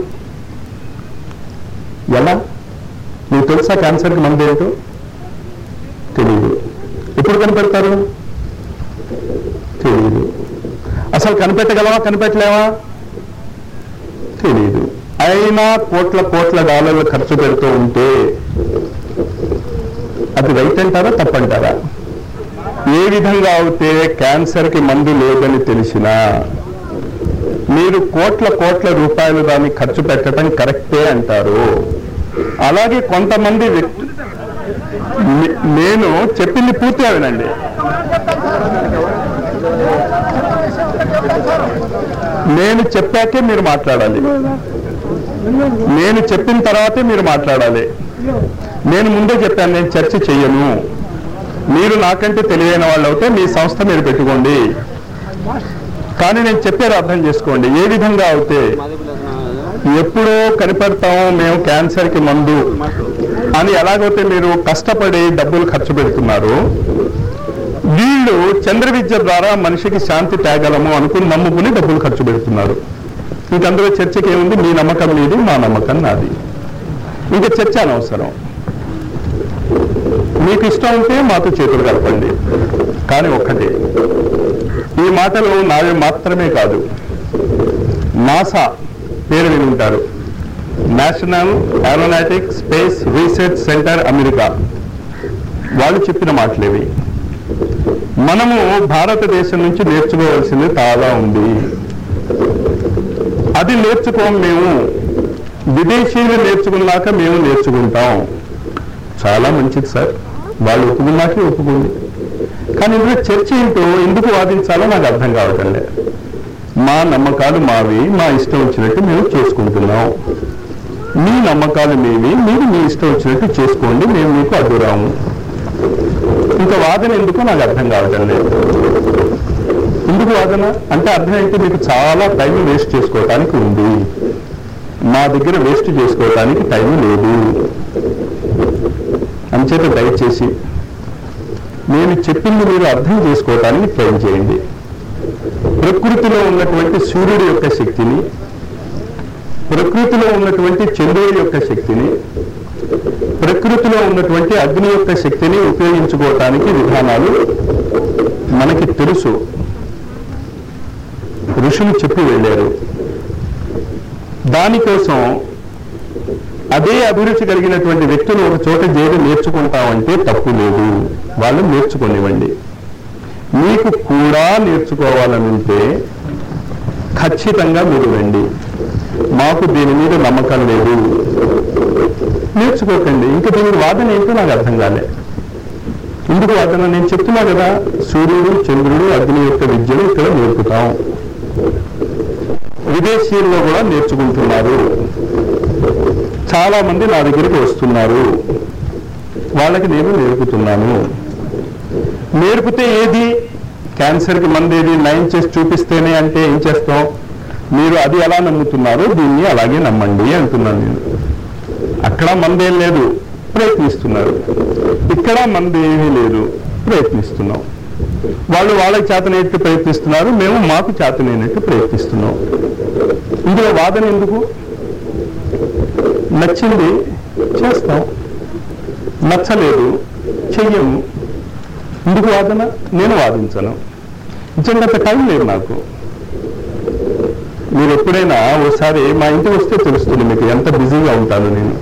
ఎలా నీకు తెలుసా క్యాన్సర్కి మందు ఏంటో తెలియదు ఎప్పుడు కనిపెడతారు తెలియదు అసలు కనిపెట్టగలవా కనిపెట్టలేవా తెలియదు అయినా కోట్ల కోట్ల డాలర్లు ఖర్చు పెడుతూ ఉంటే అది రైట్ అంటారా తప్పంటారా ఏ విధంగా అయితే క్యాన్సర్కి మందు లేదని తెలిసినా మీరు కోట్ల కోట్ల రూపాయలు దాన్ని ఖర్చు పెట్టడం కరెక్టే అంటారు అలాగే కొంతమంది వ్యక్తి నే- నేను చెప్పింది పూర్తి వినండి నేను చెప్పాకే మీరు మాట్లాడాలి నేను చెప్పిన తర్వాతే మీరు మాట్లాడాలి నేను ముందే చెప్పాను నేను చర్చ చెయ్యను మీరు నాకంటే తెలివైన వాళ్ళు అయితే మీ సంస్థ మీరు పెట్టుకోండి కానీ నేను చెప్పేది అర్థం చేసుకోండి ఏ విధంగా అయితే ఎప్పుడో కనిపెడతాము మేము క్యాన్సర్కి మందు అని ఎలాగైతే మీరు కష్టపడి డబ్బులు ఖర్చు పెడుతున్నారు వీళ్ళు చంద్ర విద్య ద్వారా మనిషికి శాంతి తేగలము అనుకుని నమ్ముకుని డబ్బులు ఖర్చు పెడుతున్నారు ఇంకందులో చర్చకి ఏముంది మీ నమ్మకం మీది మా నమ్మకం నాది ఇంకా చర్చ అనవసరం మీకు ఇష్టం ఉంటే మాతో చేతులు కలపండి కానీ ఒక్కటే ఈ మాటలు నావి మాత్రమే కాదు నాసా పేరు విని ఉంటారు national aeronautic space research centre America వాళ్ళు చెప్పిన మాటలేవి మనము భారతదేశం నుంచి నేర్చుకోవాల్సింది చాలా ఉంది అది నేర్చుకోం మేము విదేశీయులు నేర్చుకున్నాక మేము నేర్చుకుంటాం చాలా మంచిది సార్ వాళ్ళు ఒప్పుకున్నాకే ఒప్పుకుంది కానీ ఇందులో చర్చ ఏంటో ఎందుకు వాదించాలో నాకు అర్థం కావటం లేదు మా నమ్మకాలు మావి మా ఇష్టం వచ్చినట్టు మేము చేసుకుంటున్నాం మీ నమ్మకాలు మీవి మీరు మీ ఇష్టం వచ్చినట్టు చేసుకోండి మేము మీకు అడ్డురాము ఇంకా వాదన ఎందుకో నాకు అర్థం కావటం లేదు ఎందుకు వాదన అంటే అర్థం ఏంటి మీకు చాలా టైం వేస్ట్ చేసుకోవటానికి ఉంది మా దగ్గర వేస్ట్ చేసుకోవటానికి టైం లేదు అంచేత దయచేసి నేను చెప్పింది మీరు అర్థం చేసుకోవటానికి ట్రై చేయండి ప్రకృతిలో ఉన్నటువంటి సూర్యుడి యొక్క శక్తిని ప్రకృతిలో ఉన్నటువంటి చంద్రుడి యొక్క శక్తిని ప్రకృతిలో ఉన్నటువంటి అగ్ని యొక్క శక్తిని ఉపయోగించుకోవటానికి విధానాలు మనకి తెలుసు ఋషులు చెప్పి వెళ్ళారు దానికోసం అదే అభిరుచి కలిగినటువంటి వ్యక్తులు ఒక చోట చేరి నేర్చుకుంటామంటే తప్పు లేదు వాళ్ళు నేర్చుకోనివ్వండి మీకు కూడా నేర్చుకోవాలని ఉంటే ఖచ్చితంగా మీరు రండి మాకు దీని మీద నమ్మకం లేదు నేర్చుకోకండి ఇంకా దీనికి వాదన ఏంటో నాకు అర్థం కాలే ఎందుకు వాదన నేను చెప్తున్నా కదా సూర్యుడు చంద్రుడు అగ్ని యొక్క విద్యను ఇక్కడ నేర్పుతాం విదేశీయుల్లో కూడా నేర్చుకుంటున్నారు చాలా మంది నా దగ్గరికి వస్తున్నారు వాళ్ళకి నేను నేర్పుతున్నాను నేర్పితే ఏది క్యాన్సర్కి మంది ఏది నయం చేసి చూపిస్తేనే అంటే ఏం చేస్తాం మీరు అది ఎలా నమ్ముతున్నారో దీన్ని అలాగే నమ్మండి అంటున్నాను నేను అక్కడ మందేం లేదు ప్రయత్నిస్తున్నారు ఇక్కడ మంది ఏమీ లేదు ప్రయత్నిస్తున్నాం వాళ్ళు వాళ్ళకి చేతనైనట్టు ప్రయత్నిస్తున్నారు మేము మాకు చేతనైనట్టు ప్రయత్నిస్తున్నాం ఇందులో వాదన ఎందుకు నచ్చింది చేస్తాం నచ్చలేదు చెయ్యము ఎందుకు వాదన నేను వాదించను నిజంగా అంత టైం లేదు నాకు మీరు ఎప్పుడైనా ఓసారి మా ఇంటికి వస్తే తెలుస్తుంది మీకు ఎంత బిజీగా ఉంటాను నేను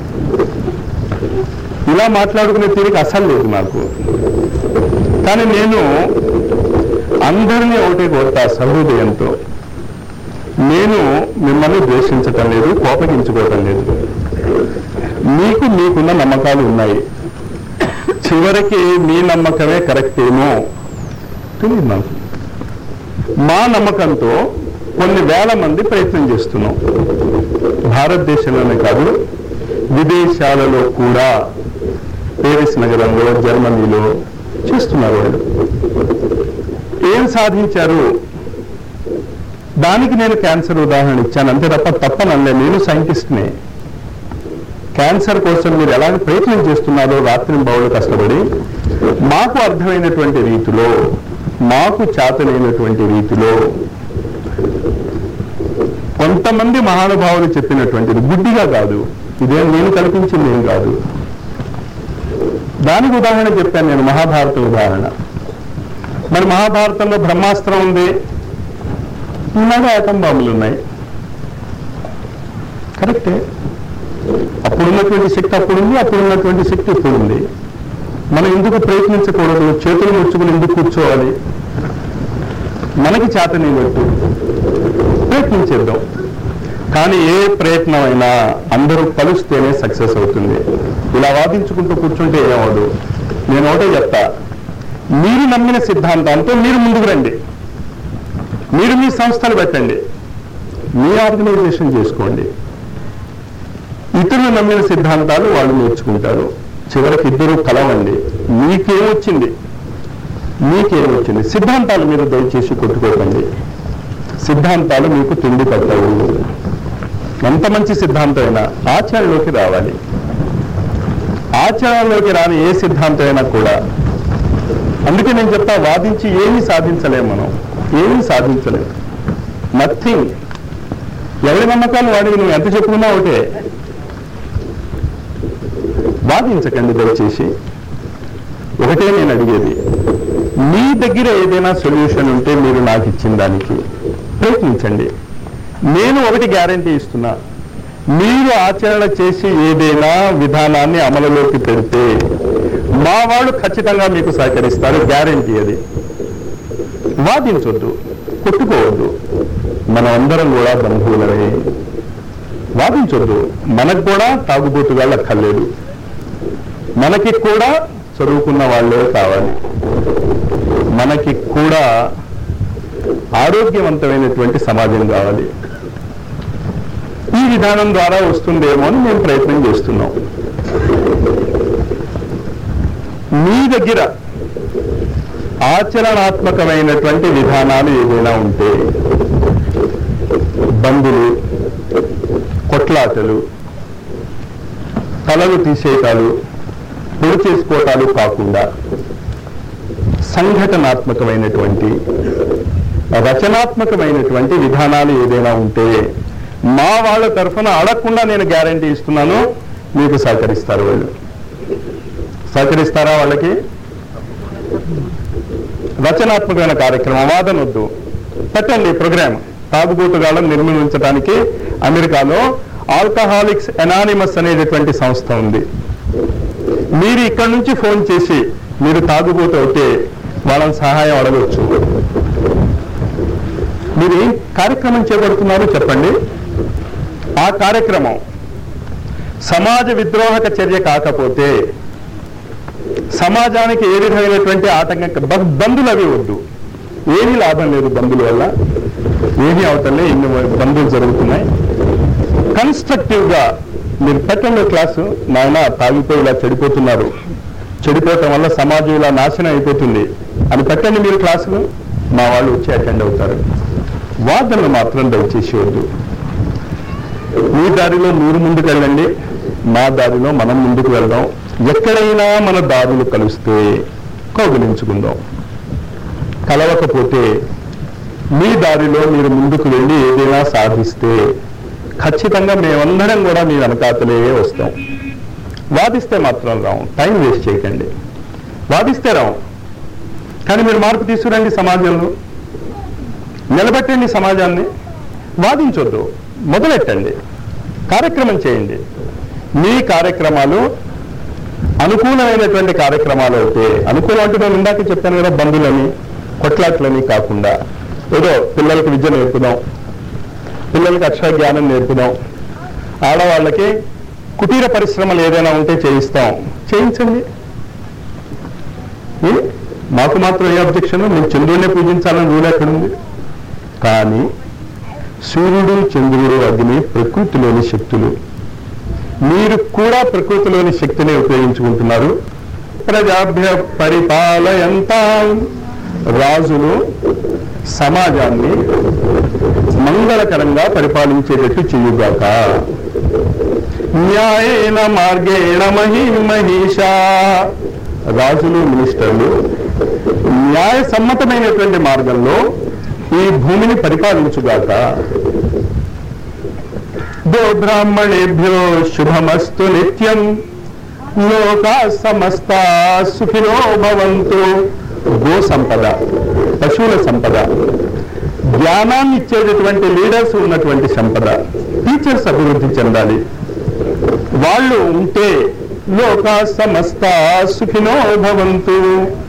ఇలా మాట్లాడుకునే తీరిక అసలు లేదు నాకు కానీ నేను అందరినీ ఒకటే కోరుతా సహృదయంతో నేను మిమ్మల్ని ద్వేషించటం లేదు కోపగించుకోవటం లేదు మీకు మీకున్న నమ్మకాలు ఉన్నాయి చివరికి మీ నమ్మకమే కరెక్ట్ ఏమో తెలియదు నాకు మా నమ్మకంతో కొన్ని వేల మంది ప్రయత్నం చేస్తున్నాం భారతదేశంలోనే కాదు విదేశాలలో కూడా పేరిస్ నగరంలో జర్మనీలో చేస్తున్నారు వాళ్ళు ఏం సాధించారు దానికి నేను క్యాన్సర్ ఉదాహరణ ఇచ్చాను అంతే తప్ప తప్పనలే నేను సైంటిస్ట్నే క్యాన్సర్ కోసం మీరు ఎలాగ ప్రయత్నం చేస్తున్నారో రాత్రి బౌలు కష్టపడి మాకు అర్థమైనటువంటి రీతిలో మాకు చేతనైనటువంటి రీతిలో కొంతమంది మహానుభావులు చెప్పినటువంటిది గుడ్డిగా కాదు ఇదేం నేను కల్పించింది ఏం కాదు దానికి ఉదాహరణ చెప్పాను నేను మహాభారత ఉదాహరణ మరి మహాభారతంలో బ్రహ్మాస్త్రం ఉంది ఉన్నాగా ఆటం బాంబులు ఉన్నాయి కరెక్టే అప్పుడున్నటువంటి శక్తి అప్పుడు ఉంది అప్పుడున్నటువంటి శక్తి ఇప్పుడు ఉంది మనం ఎందుకు ప్రయత్నించకూడదు చేతులు ముచ్చుకుని ఎందుకు కూర్చోవాలి మనకి చేతని పెట్టు ప్రయత్నించేద్దాం కానీ ఏ ప్రయత్నం అయినా అందరూ కలిస్తేనే సక్సెస్ అవుతుంది ఇలా వాదించుకుంటూ కూర్చుంటే ఏమవదు నేను ఒకటే చెప్తా మీరు నమ్మిన సిద్ధాంతంతో మీరు ముందుకు రండి మీరు మీ సంస్థలు పెట్టండి మీ ఆర్గనైజేషన్ చేసుకోండి ఇతరులు నమ్మిన సిద్ధాంతాలు వాళ్ళు నేర్చుకుంటారు చివరికి ఇద్దరు కలవండి మీకేమొచ్చింది మీకేమొచ్చింది సిద్ధాంతాలు మీరు దయచేసి కొట్టుకోకండి సిద్ధాంతాలు మీకు తిండి పట్టవు ఎంత మంచి సిద్ధాంతం అయినా ఆచరణలోకి రావాలి ఆచరణలోకి రాని ఏ సిద్ధాంతం అయినా కూడా అందుకే నేను చెప్తా వాదించి ఏమీ సాధించలేం మనం ఏమీ సాధించలేం నథింగ్ ఎవరి నమ్మకాలు వాడివి నువ్వు ఎంత చెప్పుకున్నా ఒకటే వాదించకండి దయచేసి ఒకటే నేను అడిగేది మీ దగ్గర ఏదైనా సొల్యూషన్ ఉంటే మీరు నాకు ఇచ్చిన దానికి ప్రయత్నించండి నేను ఒకటి గ్యారంటీ ఇస్తున్నా మీరు ఆచరణ చేసి ఏదైనా విధానాన్ని అమలులోకి పెడితే మా వాళ్ళు ఖచ్చితంగా మీకు సహకరిస్తారు గ్యారంటీ అది వాదించొద్దు కొట్టుకోవద్దు మనం అందరం కూడా బంధువులమే వాదించొద్దు మనకు కూడా తాగుబోతుగాళ్ళు అక్కర్లేదు మనకి కూడా చదువుకున్న వాళ్ళే కావాలి మనకి కూడా ఆరోగ్యవంతమైనటువంటి సమాజం కావాలి ఈ విధానం ద్వారా వస్తుందేమో అని మేము ప్రయత్నం చేస్తున్నాం మీ దగ్గర ఆచరణాత్మకమైనటువంటి విధానాలు ఏదైనా ఉంటే బందులు కొట్లాటలు తలలు తీసేయటాలు పొడి చేసుకోవటాలు కాకుండా సంఘటనాత్మకమైనటువంటి రచనాత్మకమైనటువంటి విధానాలు ఏదైనా ఉంటే మా వాళ్ళ తరఫున అడగకుండా నేను గ్యారంటీ ఇస్తున్నాను మీకు సహకరిస్తారు వాళ్ళు సహకరిస్తారా వాళ్ళకి రచనాత్మకమైన కార్యక్రమం వాదనొద్దు పెట్టండి ప్రోగ్రామ్ తాగుబోతుగాళ్ళను నిర్మూలించడానికి అమెరికాలో ఆల్కహాలిక్స్ ఎనానిమస్ అనేటటువంటి సంస్థ ఉంది మీరు ఇక్కడి నుంచి ఫోన్ చేసి మీరు తాగుబోతు అవుతే వాళ్ళని సహాయం అడగవచ్చు మీరు ఏం కార్యక్రమం చేపడుతున్నారో చెప్పండి ఆ కార్యక్రమం సమాజ విద్రోహక చర్య కాకపోతే సమాజానికి ఏ విధమైనటువంటి ఆటంకం బ- బంధులు అవి వద్దు ఏమీ లాభం లేదు బంధుల వల్ల ఏమీ అవతలే ఇన్ని బంధువులు జరుగుతున్నాయి కన్స్ట్రక్టివ్ గా మీరు పెట్టండి క్లాసు నాయన తాగిపోయి ఇలా చెడిపోతున్నారు చెడిపోవటం వల్ల సమాజం ఇలా నాశనం అయిపోతుంది అని పెట్టండి మీరు క్లాసులు మా వాళ్ళు వచ్చి అటెండ్ అవుతారు వాదనలు మాత్రం దయచేసి వద్దు మీ దారిలో మీరు ముందుకు వెళ్ళండి మా దారిలో మనం ముందుకు వెళ్దాం ఎక్కడైనా మన దారులు కలిస్తే కౌగులించుకుందాం కలవకపోతే మీ దారిలో మీరు ముందుకు వెళ్ళి ఏదైనా సాధిస్తే ఖచ్చితంగా మేమందరం కూడా మీ వెనకాతలే వస్తాం వాదిస్తే మాత్రం రాం టైం వేస్ట్ చేయకండి వాదిస్తే రాం కానీ మీరు మార్పు తీసుకురండి సమాజంలో నిలబెట్టండి సమాజాన్ని వాదించొద్దు మొదలెట్టండి కార్యక్రమం చేయండి మీ కార్యక్రమాలు అనుకూలమైనటువంటి కార్యక్రమాలు అయితే అనుకూలం అంటే నేను ఇందాక చెప్పాను కదా బంధులని కొట్లాట్లని కాకుండా ఏదో పిల్లలకు విద్య నేర్పుదాం పిల్లలకి అక్షర జ్ఞానం నేర్పుదాం ఆడవాళ్ళకి కుటీర పరిశ్రమలు ఏదైనా ఉంటే చేయిస్తాం చేయించండి ఏ? మాకు మాత్రం ఏ అబ్జెక్షన్ మేము చంద్రుడినే పూజించాలని రూల్ ఎక్కడుంది కానీ సూర్యుడు చంద్రుడు అగ్ని ప్రకృతిలోని శక్తులు మీరు కూడా ప్రకృతిలోని శక్తిని ఉపయోగించుకుంటున్నారు ప్రజాభ్య పరిపాలయంత రాజులు సమాజాన్ని మంగళకరంగా పరిపాలించేటట్టు చెయ్యుగాక న్యాయేన మార్గేణ మహి మహిషా రాజులు మినిస్టర్లు న్యాయ సమ్మతమైనటువంటి మార్గంలో ఈ భూమిని పరిపాలించుగాక దో బ్రాహ్మణేభ్యో శుభమస్తు నిత్యం లోకా సమస్త సుఖినో భవంతు గో సంపద పశువుల సంపద జ్ఞానాన్ని ఇచ్చేటటువంటి లీడర్స్ ఉన్నటువంటి సంపద టీచర్స్ అభివృద్ధి చెందాలి వాళ్ళు ఉంటే లోకా సమస్త సుఖినో భవంతు